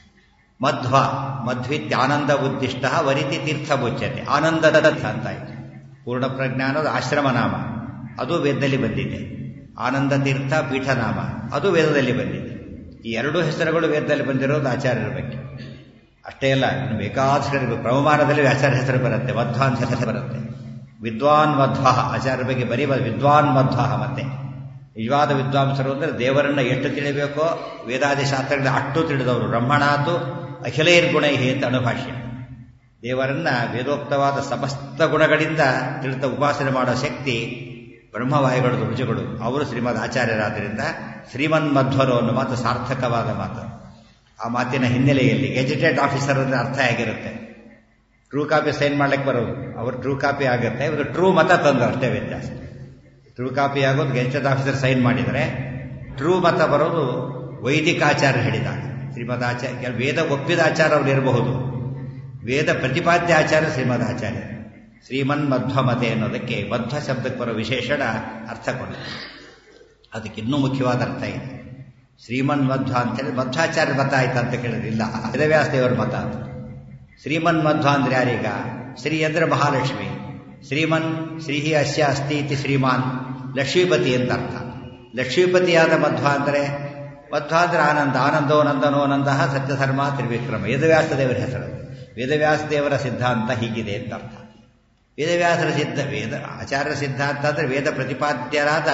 ಮಧ್ವ ಮಧ್ವಿತ್ಯಾನಂದ ಉದ್ದಿಷ್ಟ ವರಿತಿ ತೀರ್ಥ ಮುಚ್ಚತೆ ಆನಂದದ ಅಂತ ಆಯ್ತು ಪೂರ್ಣ ಪ್ರಜ್ಞಾ ಅನ್ನೋದು ಆಶ್ರಮ ನಾಮ ಅದು ವೇದದಲ್ಲಿ ಬಂದಿದೆ ಆನಂದ ತೀರ್ಥ ಪೀಠನಾಮ ಅದು ವೇದದಲ್ಲಿ ಬಂದಿದೆ ಈ ಎರಡೂ ಹೆಸರುಗಳು ವೇದದಲ್ಲಿ ಬಂದಿರೋದು ಆಚಾರ್ಯರ ಬಗ್ಗೆ ಅಷ್ಟೇ ಅಲ್ಲ ಇನ್ನು ಬೇಕಾದ ಹೆಸರು ಪ್ರವಮಾನದಲ್ಲಿ ಆಚಾರ್ಯ ಹೆಸರು ಬರುತ್ತೆ ಮಧ್ವ ಅಂತ ಹೆಸರು ಬರುತ್ತೆ ವಿದ್ವಾನ್ ಮಧ್ವ ಆಚಾರ್ಯರ ಬಗ್ಗೆ ಬರೀ ವಿದ್ವಾನ್ ಮಧ್ವ ಮತ್ತೆ ನಿಜವಾದ ವಿದ್ವಾಂಸರು ಅಂದರೆ ದೇವರನ್ನ ಎಷ್ಟು ತಿಳಿಬೇಕೋ ವೇದಾದಿ ಶಾಸ್ತ್ರಗಳ ಅಷ್ಟು ತಿಳಿದವರು ಬ್ರಹ್ಮಣಾತು ಅಖಿಲೈರ್ಗುಣೈಹಿ ಅಂತ ಅನುಭಾಷ್ಯ ದೇವರನ್ನ ವೇದೋಕ್ತವಾದ ಸಮಸ್ತ ಗುಣಗಳಿಂದ ತಿಳಿದ ಉಪಾಸನೆ ಮಾಡೋ ಶಕ್ತಿ ಬ್ರಹ್ಮವಾಯುಗಳು ರುಜುಗಳು ಅವರು ಶ್ರೀಮದ್ ಆಚಾರ್ಯರಾದ್ದರಿಂದ ಶ್ರೀಮನ್ ಮಧ್ವರು ಅನ್ನೋ ಮಾತು ಸಾರ್ಥಕವಾದ ಮಾತು ಆ ಮಾತಿನ ಹಿನ್ನೆಲೆಯಲ್ಲಿ ಗೆಜೆಟೆಡ್ ಆಫೀಸರ್ ಅಂದ್ರೆ ಅರ್ಥ ಆಗಿರುತ್ತೆ ಟ್ರೂ ಕಾಪಿ ಸೈನ್ ಮಾಡ್ಲಿಕ್ಕೆ ಬರೋದು ಅವರು ಟ್ರೂ ಕಾಪಿ ಆಗುತ್ತೆ ಇವರು ಟ್ರೂ ಮತ ತಂದ್ರು ಅಷ್ಟೇ ವ್ಯತ್ಯಾಸ ಟ್ರೂ ಕಾಪಿ ಆಗೋದು ಗೆಜೆಟೆಡ್ ಆಫೀಸರ್ ಸೈನ್ ಮಾಡಿದರೆ ಟ್ರೂ ಮತ ಬರೋದು ವೈದಿಕ ಆಚಾರ್ಯ ಹೇಳಿದಾಗ ಶ್ರೀಮದ್ ಆಚಾರ್ಯ ವೇದ ಒಪ್ಪಿದ ಆಚಾರ ಅವರು ಇರಬಹುದು ವೇದ ಪ್ರತಿಪಾದ್ಯ ಆಚಾರ್ಯ ಶ್ರೀಮದ್ ಆಚಾರ್ಯ ಶ್ರೀಮನ್ ಮಧ್ವಮತೆ ಅನ್ನೋದಕ್ಕೆ ಮಧ್ವ ಶಬ್ದಕ್ಕೆ ಬರೋ ವಿಶೇಷಣ ಅರ್ಥ ಕೊಡುತ್ತೆ ಅದಕ್ಕೆ ಇನ್ನೂ ಮುಖ್ಯವಾದ ಅರ್ಥ ಇದೆ ಶ್ರೀಮನ್ ಮಧ್ವ ಅಂತೇಳಿ ಮಧ್ವಾಚಾರ್ಯ ಮತ ಆಯ್ತಾ ಅಂತ ಕೇಳಿದ್ರಿಲ್ಲ ವೇದವ್ಯಾಸ ದೇವರ ಮತ ಅಂತ ಶ್ರೀಮನ್ ಮಧ್ವ ಅಂದ್ರೆ ಯಾರೀಗ ಶ್ರೀ ಅಂದ್ರೆ ಮಹಾಲಕ್ಷ್ಮಿ ಶ್ರೀಮನ್ ಶ್ರೀಹಿ ಅಸ್ಯ ಅಸ್ತಿ ಇತಿ ಶ್ರೀಮಾನ್ ಲಕ್ಷ್ಮೀಪತಿ ಅಂತ ಅರ್ಥ ಲಕ್ಷ್ಮೀಪತಿಯಾದ ಮಧ್ವ ಅಂದರೆ ಮಧ್ವ ಅಂದ್ರೆ ಆನಂದ ಆನಂದೋ ನಂದನೋ ನಂದ ಸತ್ಯಧರ್ಮ ತ್ರಿವಿಕ್ರಮ ವೇದವ್ಯಾಸ ದೇವರ ಹೆಸರು ವೇದವ್ಯಾಸ ದೇವರ ಸಿದ್ಧಾಂತ ಹೀಗಿದೆ ಅಂತ ಅರ್ಥ ವೇದವ್ಯಾಸರ ಸಿದ್ಧ ವೇದ ಆಚಾರ್ಯರ ಸಿದ್ಧಾಂತ ಅಂದರೆ ವೇದ ಪ್ರತಿಪಾದ್ಯರಾದ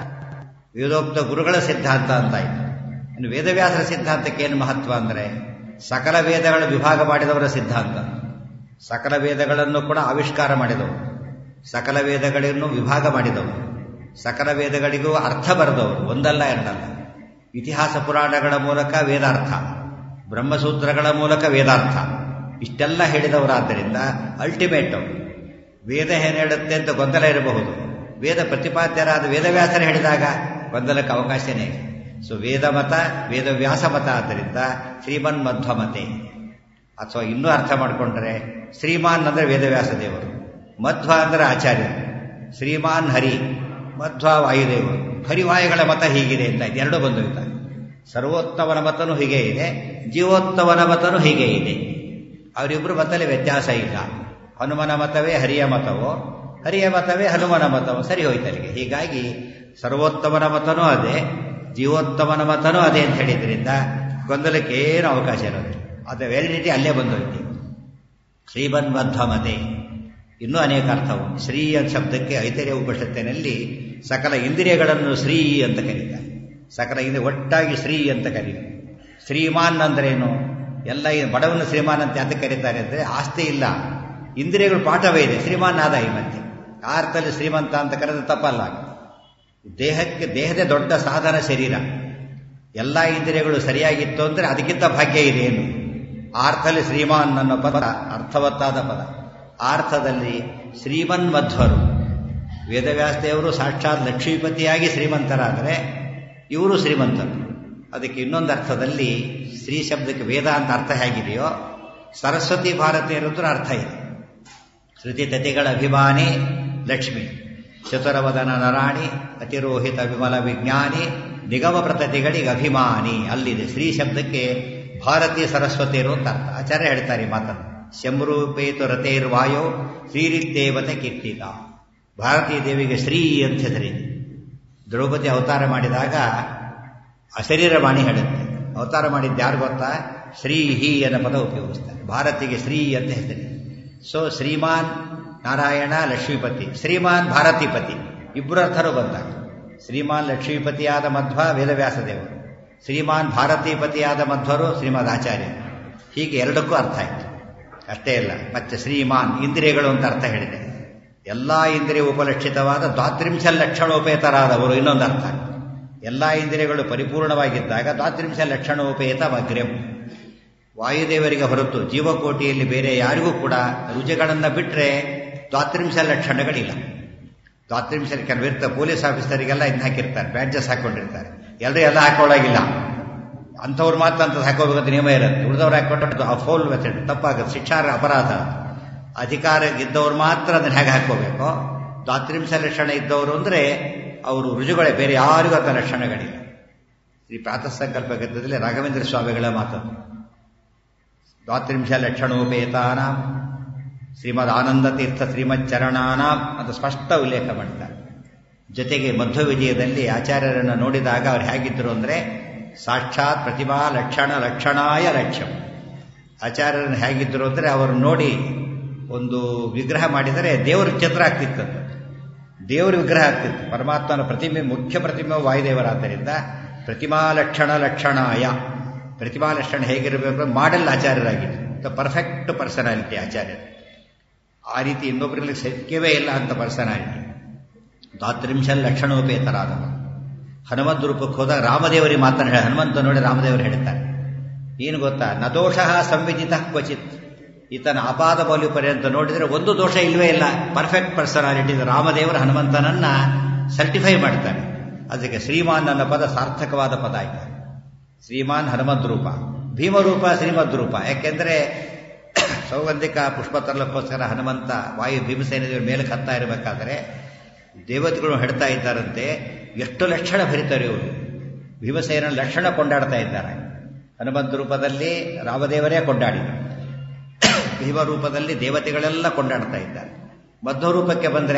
ವೇದೋಕ್ತ ಗುರುಗಳ ಸಿದ್ಧಾಂತ ಅಂತ ಆಯಿತು ಇನ್ನು ವೇದವ್ಯಾಸರ ಸಿದ್ಧಾಂತಕ್ಕೆ ಏನು ಮಹತ್ವ ಅಂದರೆ ಸಕಲ ವೇದಗಳ ವಿಭಾಗ ಮಾಡಿದವರ ಸಿದ್ಧಾಂತ ಸಕಲ ವೇದಗಳನ್ನು ಕೂಡ ಆವಿಷ್ಕಾರ ಮಾಡಿದವರು ಸಕಲ ವೇದಗಳನ್ನು ವಿಭಾಗ ಮಾಡಿದವರು ಸಕಲ ವೇದಗಳಿಗೂ ಅರ್ಥ ಬರೆದವರು ಒಂದಲ್ಲ ಎರಡಲ್ಲ ಇತಿಹಾಸ ಪುರಾಣಗಳ ಮೂಲಕ ವೇದಾರ್ಥ ಬ್ರಹ್ಮಸೂತ್ರಗಳ ಮೂಲಕ ವೇದಾರ್ಥ ಇಷ್ಟೆಲ್ಲ ಹೇಳಿದವರಾದ್ದರಿಂದ ಅಲ್ಟಿಮೇಟ್ ಅವರು ವೇದ ಏನು ಹೇಳುತ್ತೆ ಅಂತ ಗೊಂದಲ ಇರಬಹುದು ವೇದ ಪ್ರತಿಪಾದ್ಯರಾದ ವೇದವ್ಯಾಸರು ಹೇಳಿದಾಗ ಗೊಂದಲಕ್ಕೆ ಅವಕಾಶನೇ ಇದೆ ಸೊ ವೇದ ಮತ ವೇದವ್ಯಾಸ ಮತ ಆದ್ದರಿಂದ ಶ್ರೀಮನ್ ಮಧ್ವಮತೆ ಅಥವಾ ಇನ್ನೂ ಅರ್ಥ ಮಾಡಿಕೊಂಡ್ರೆ ಶ್ರೀಮಾನ್ ಅಂದರೆ ವೇದವ್ಯಾಸ ದೇವರು ಮಧ್ವ ಅಂದರೆ ಆಚಾರ್ಯ ಶ್ರೀಮಾನ್ ಹರಿ ಮಧ್ವ ವಾಯುದೇವರು ಹರಿವಾಯುಗಳ ಮತ ಹೀಗಿದೆ ಅಂತ ಎರಡು ಬಂದೋಯ್ತಾರೆ ಸರ್ವೋತ್ತಮನ ಮತನೂ ಹೀಗೆ ಇದೆ ಜೀವೋತ್ತಮನ ಮತನೂ ಹೀಗೆ ಇದೆ ಅವರಿಬ್ಬರು ಮತದಲ್ಲಿ ವ್ಯತ್ಯಾಸ ಇಲ್ಲ ಹನುಮನ ಮತವೇ ಹರಿಯ ಮತವೋ ಹರಿಯ ಮತವೇ ಹನುಮನ ಮತವೋ ಸರಿ ಹೋಯ್ತಲ್ಲಿಗೆ ಹೀಗಾಗಿ ಸರ್ವೋತ್ತಮನ ಮತನೂ ಅದೇ ಜೀವೋತ್ತಮನ ಮತನೂ ಅದೇ ಅಂತ ಹೇಳಿದ್ರಿಂದ ಗೊಂದಲಕ್ಕೆ ಏನು ಅವಕಾಶ ಇರೋದಿಲ್ಲ ಅದು ವ್ಯಾಲಿಡಿಟಿ ಅಲ್ಲೇ ಬಂದೋಯ್ತು ಶ್ರೀಬನ್ಬದ್ಧಮತೆ ಇನ್ನೂ ಅನೇಕ ಅರ್ಥವು ಶ್ರೀ ಅಂತ ಶಬ್ದಕ್ಕೆ ಐತರ್ಯ ಉಪನಿಷತ್ತಿನಲ್ಲಿ ಸಕಲ ಇಂದ್ರಿಯಗಳನ್ನು ಶ್ರೀ ಅಂತ ಕರೀತಾರೆ ಸಕಲ ಇಂದ್ರಿಯ ಒಟ್ಟಾಗಿ ಶ್ರೀ ಅಂತ ಕರೀತಾರೆ ಶ್ರೀಮಾನ್ ಅಂದ್ರೇನು ಎಲ್ಲ ಈ ಬಡವನು ಶ್ರೀಮಾನ್ ಅಂತ ಯಾತಕ್ಕೆ ಕರೀತಾರೆ ಅಂದರೆ ಆಸ್ತಿ ಇಲ್ಲ ಇಂದ್ರಿಯಗಳು ಪಾಠವೇ ಇದೆ ಶ್ರೀಮಾನ್ ಆದ ಈ ಮಧ್ಯೆ ಆ ಅರ್ಥದಲ್ಲಿ ಶ್ರೀಮಂತ ಅಂತ ಕರೆದ್ರೆ ತಪ್ಪಲ್ಲ ದೇಹಕ್ಕೆ ದೇಹದ ದೊಡ್ಡ ಸಾಧನ ಶರೀರ ಎಲ್ಲ ಇಂದ್ರಿಯಗಳು ಸರಿಯಾಗಿತ್ತು ಅಂದರೆ ಅದಕ್ಕಿಂತ ಭಾಗ್ಯ ಇದೆ ಏನು ಆ ಅರ್ಥದಲ್ಲಿ ಶ್ರೀಮಾನ್ ಅನ್ನೋ ಪದ ಅರ್ಥವತ್ತಾದ ಪದ ಆ ಅರ್ಥದಲ್ಲಿ ಶ್ರೀಮನ್ ಮಧ್ವರು ವೇದವ್ಯಾಸದೇವರು ಸಾಕ್ಷಾತ್ ಲಕ್ಷ್ಮೀಪತಿಯಾಗಿ ಶ್ರೀಮಂತರಾದರೆ ಇವರು ಶ್ರೀಮಂತರು ಅದಕ್ಕೆ ಇನ್ನೊಂದು ಅರ್ಥದಲ್ಲಿ ಶ್ರೀ ಶಬ್ದಕ್ಕೆ ವೇದ ಅಂತ ಅರ್ಥ ಹೇಗಿದೆಯೋ ಸರಸ್ವತಿ ಭಾರತೀಯರದ್ದು ಅರ್ಥ ಇದೆ ಶ್ರುತಿ ತತಿಗಳ ಅಭಿಮಾನಿ ಲಕ್ಷ್ಮಿ ಚತುರವದನ ನರಾಣಿ ಅತಿರೋಹಿತ ವಿಮಲ ವಿಜ್ಞಾನಿ ನಿಗಮ ಪ್ರತತಿಗಳಿಗೆ ಅಭಿಮಾನಿ ಅಲ್ಲಿದೆ ಶ್ರೀ ಶಬ್ದಕ್ಕೆ ಭಾರತೀಯ ಸರಸ್ವತಿಯರು ಅಂತ ಅರ್ಥ ಆಚಾರ್ಯ ಹೇಳ್ತಾರೆ ಈ ಮಾತನ್ನು ಶಂಭರೂಪೇತು ರಥೇರ್ವಾಯೋ ಶ್ರೀರಿದ್ದೇವತೆ ಕೀರ್ತಿತ ಭಾರತೀಯ ದೇವಿಗೆ ಶ್ರೀ ಅಂತ ಹೆಸರಿದೆ ದ್ರೌಪದಿ ಅವತಾರ ಮಾಡಿದಾಗ ಅಶರೀರವಾಣಿ ಹೇಳುತ್ತೆ ಅವತಾರ ಮಾಡಿದ್ದು ಯಾರು ಗೊತ್ತಾ ಶ್ರೀ ಹಿ ಅನ್ನೋ ಪದ ಉಪಯೋಗಿಸ್ತಾರೆ ಭಾರತಿಗೆ ಶ್ರೀ ಅಂತ ಹೆಸರಿದೆ ಸೊ ಶ್ರೀಮಾನ್ ನಾರಾಯಣ ಲಕ್ಷ್ಮೀಪತಿ ಶ್ರೀಮಾನ್ ಭಾರತೀಪತಿ ಇಬ್ಬರು ಅರ್ಥರು ಬಂದಾಗ ಶ್ರೀಮಾನ್ ಲಕ್ಷ್ಮೀಪತಿಯಾದ ಮಧ್ವ ವೇದವ್ಯಾಸ ದೇವರು ಶ್ರೀಮಾನ್ ಭಾರತೀಪತಿಯಾದ ಮಧ್ವರು ಶ್ರೀಮದ್ ಆಚಾರ್ಯ ಹೀಗೆ ಎರಡಕ್ಕೂ ಅರ್ಥ ಆಯಿತು ಅಷ್ಟೇ ಇಲ್ಲ ಮತ್ತೆ ಶ್ರೀಮಾನ್ ಇಂದ್ರಿಯಗಳು ಅಂತ ಅರ್ಥ ಹೇಳಿದೆ ಎಲ್ಲ ಇಂದ್ರಿಯ ಉಪಲಕ್ಷಿತವಾದ ದ್ವಾತ್ರಿಂಶ ಲಕ್ಷಣೋಪೇತರಾದವರು ಇನ್ನೊಂದು ಅರ್ಥ ಎಲ್ಲ ಇಂದ್ರಿಯಗಳು ಪರಿಪೂರ್ಣವಾಗಿದ್ದಾಗ ದ್ವಾತ್ರಿಂಶ ಲಕ್ಷಣೋಪೇತ ಅಗ್ರ್ಯಂ ವಾಯುದೇವರಿಗೆ ಹೊರತು ಜೀವಕೋಟಿಯಲ್ಲಿ ಬೇರೆ ಯಾರಿಗೂ ಕೂಡ ರುಚಿಗಳನ್ನು ಬಿಟ್ಟರೆ ದ್ವಾತ್ರಿಂಶ ಲಕ್ಷಣಗಳಿಲ್ಲ ದ್ವಾತ್ರಿಂಶ ಕೆಲವಿರ್ತಾರೆ ಪೊಲೀಸ್ ಆಫೀಸರಿಗೆಲ್ಲ ಇನ್ನು ಹಾಕಿರ್ತಾರೆ ಬ್ಯಾಡ್ಜಸ್ ಹಾಕೊಂಡಿರ್ತಾರೆ ಎಲ್ಲರೂ ಎಲ್ಲ ಹಾಕೊಳ್ಳಾಗಿಲ್ಲ ಅಂಥವ್ರು ಮಾತ್ರ ಅಂತ ಹಾಕೋಬೇಕಂತ ನಿಯಮ ಇರುತ್ತೆ ಉಳಿದವ್ರು ಹಾಕೊಂಡ್ರೆ ಆ ಫೋಲ್ ಮೆಥಡ್ ತಪ್ಪಾಗುತ್ತೆ ಶಿಕ್ಷಾರ್ಹ ಅಪರಾಧ ಅಧಿಕಾರ ಇದ್ದವ್ರು ಮಾತ್ರ ಅದನ್ನು ಹೇಗೆ ಹಾಕೋಬೇಕು ದ್ವಾತ್ರಿಂಶ ಲಕ್ಷಣ ಇದ್ದವರು ಅಂದರೆ ಅವರು ರುಜುಗಳೇ ಬೇರೆ ಯಾರಿಗೂ ಅಂತ ಲಕ್ಷಣಗಳಿಲ್ಲ ಶ್ರೀ ಪ್ರಾತಃ ಸಂಕಲ್ಪ ಗದ್ದದಲ್ಲಿ ರಾಘವೇಂದ್ರ ಸ್ವಾಮಿಗಳ ಮಾತದು ದ್ವಾತ್ರಿಂಶ ಲಕ್ಷಣೋಪೇತಾನ ಶ್ರೀಮದ್ ಆನಂದ ತೀರ್ಥ ಶ್ರೀಮದ್ ಚರಣಾನ ಅಂತ ಸ್ಪಷ್ಟ ಉಲ್ಲೇಖ ಮಾಡ್ತಾರೆ ಜೊತೆಗೆ ಮಧ್ವ ವಿಜಯದಲ್ಲಿ ಆಚಾರ್ಯರನ್ನು ನೋಡಿದಾಗ ಅವ್ರು ಹೇಗಿದ್ದರು ಅಂದರೆ ಸಾಕ್ಷಾತ್ ಪ್ರತಿಭಾ ಲಕ್ಷಣ ಲಕ್ಷಣಾಯ ಲಕ್ಷ್ಯಂ ಆಚಾರ್ಯರನ್ನು ಹೇಗಿದ್ದರು ಅಂದರೆ ಅವರು ನೋಡಿ ಒಂದು ವಿಗ್ರಹ ಮಾಡಿದರೆ ದೇವರ ಚಿತ್ರ ಆಗ್ತಿತ್ತು ದೇವರ ವಿಗ್ರಹ ಆಗ್ತಿತ್ತು ಪರಮಾತ್ಮನ ಪ್ರತಿಮೆ ಮುಖ್ಯ ಪ್ರತಿಮೆ ವಾಯುದೇವರಾದ್ದರಿಂದ ಪ್ರತಿಮಾ ಲಕ್ಷಣ ಲಕ್ಷಣಾಯ ಪ್ರತಿಮಾ ಲಕ್ಷಣ ಹೇಗಿರಬೇಕು ಮಾಡೆಲ್ ಆಚಾರ್ಯರಾಗಿತ್ತು ಪರ್ಫೆಕ್ಟ್ ಪರ್ಸನಾಲಿಟಿ ಆಚಾರ್ಯರು ಆ ರೀತಿ ಇನ್ನೊಬ್ಬರಲ್ಲಿ ಸತ್ಯವೇ ಇಲ್ಲ ಅಂತ ಪರ್ಸನಾಲಿಟಿ ದಾತ್ರಿಂಶ ಲಕ್ಷಣೋಪೇತರಾದವ ಹನುಮಂತ ರೂಪಕ್ಕೆ ಹೋದಾಗ ರಾಮದೇವರಿಗೆ ಮಾತನ್ನು ಹೇಳ ಹನುಮಂತ ನೋಡಿ ರಾಮದೇವರು ಹೇಳ್ತಾರೆ ಏನು ಗೊತ್ತಾ ನ ದೋಷ ಸಂವಿಧಿತ ಕ್ವಚಿತ್ ಈತನ ಅಪಾದ ಮೌಲ್ಯ ಪರ್ಯಂತ ನೋಡಿದರೆ ಒಂದು ದೋಷ ಇಲ್ವೇ ಇಲ್ಲ ಪರ್ಫೆಕ್ಟ್ ಪರ್ಸನಾಲಿಟಿ ರಾಮದೇವರು ಹನುಮಂತನನ್ನ ಸರ್ಟಿಫೈ ಮಾಡ್ತಾರೆ ಅದಕ್ಕೆ ಶ್ರೀಮಾನ್ ಅನ್ನೋ ಪದ ಸಾರ್ಥಕವಾದ ಪದ ಆಯ್ತು ಶ್ರೀಮಾನ್ ಹನುಮದ್ ರೂಪ ಭೀಮರೂಪ ಶ್ರೀಮದ್ ರೂಪ ಯಾಕೆಂದ್ರೆ ಸೌಗಂಧಿಕ ಪುಷ್ಪ ತರಲಕ್ಕೋಸ್ಕರ ಹನುಮಂತ ವಾಯು ಭೀಮಸೇನ ಮೇಲೆ ಹತ್ತಾ ಇರಬೇಕಾದ್ರೆ ದೇವತೆಗಳು ಹೆಡ್ತಾ ಇದ್ದಾರಂತೆ ಎಷ್ಟು ಲಕ್ಷಣ ಭರಿತಾರೆ ಇವರು ಭೀಮಸೇನ ಲಕ್ಷಣ ಕೊಂಡಾಡ್ತಾ ಇದ್ದಾರೆ ಹನುಮಂತ ರೂಪದಲ್ಲಿ ರಾಮದೇವರೇ ಕೊಂಡಾಡಿದರು ಭೀಮ ರೂಪದಲ್ಲಿ ದೇವತೆಗಳೆಲ್ಲ ಕೊಂಡಾಡ್ತಾ ಇದ್ದಾರೆ ಮಧ್ವ ರೂಪಕ್ಕೆ ಬಂದರೆ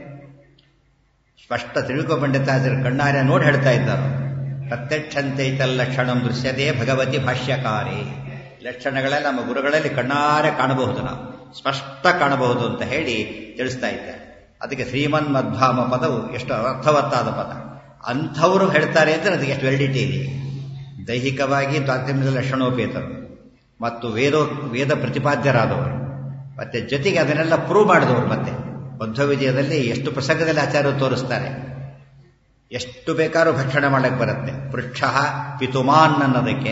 ಸ್ಪಷ್ಟ ತಿಳುಕೋ ಪಂಡಿತಾಚಾರ್ಯ ಕಣ್ಣಾರೆ ನೋಡಿ ಹೇಳ್ತಾ ಇದ್ದಾರೆ ಪ್ರತ್ಯಕ್ಷಂತೈತಲ್ಲಕ್ಷಣಂ ದೃಶ್ಯತೆ ಭಗವತಿ ಭಾಷ್ಯಕಾರೇ ಲಕ್ಷಣಗಳೆಲ್ಲ ನಮ್ಮ ಗುರುಗಳಲ್ಲಿ ಕಣ್ಣಾರೆ ಕಾಣಬಹುದು ನಾವು ಸ್ಪಷ್ಟ ಕಾಣಬಹುದು ಅಂತ ಹೇಳಿ ತಿಳಿಸ್ತಾ ಇದ್ದಾರೆ ಅದಕ್ಕೆ ಶ್ರೀಮನ್ ಮಧ್ವಾಮ ಪದವು ಎಷ್ಟು ಅರ್ಥವತ್ತಾದ ಪದ ಅಂಥವರು ಹೇಳ್ತಾರೆ ಅಂದರೆ ಅದಕ್ಕೆ ಎಷ್ಟು ವೆಲಿಡಿಟಿ ಇದೆ ದೈಹಿಕವಾಗಿ ತಾರತಮ್ಯದ ಲಕ್ಷಣೋಪೇತರು ಮತ್ತು ವೇದೋ ವೇದ ಪ್ರತಿಪಾದ್ಯರಾದವರು ಮತ್ತೆ ಜೊತೆಗೆ ಅದನ್ನೆಲ್ಲ ಪ್ರೂವ್ ಮಾಡಿದವರು ಮತ್ತೆ ಮಧ್ವ ವಿಜಯದಲ್ಲಿ ಎಷ್ಟು ಪ್ರಸಂಗದಲ್ಲಿ ಆಚಾರ್ಯರು ತೋರಿಸ್ತಾರೆ ಎಷ್ಟು ಬೇಕಾದ್ರೂ ಭಕ್ಷಣೆ ಮಾಡಕ್ಕೆ ಬರುತ್ತೆ ಪೃಕ್ಷ ಪಿತುಮಾನ್ ಅನ್ನೋದಕ್ಕೆ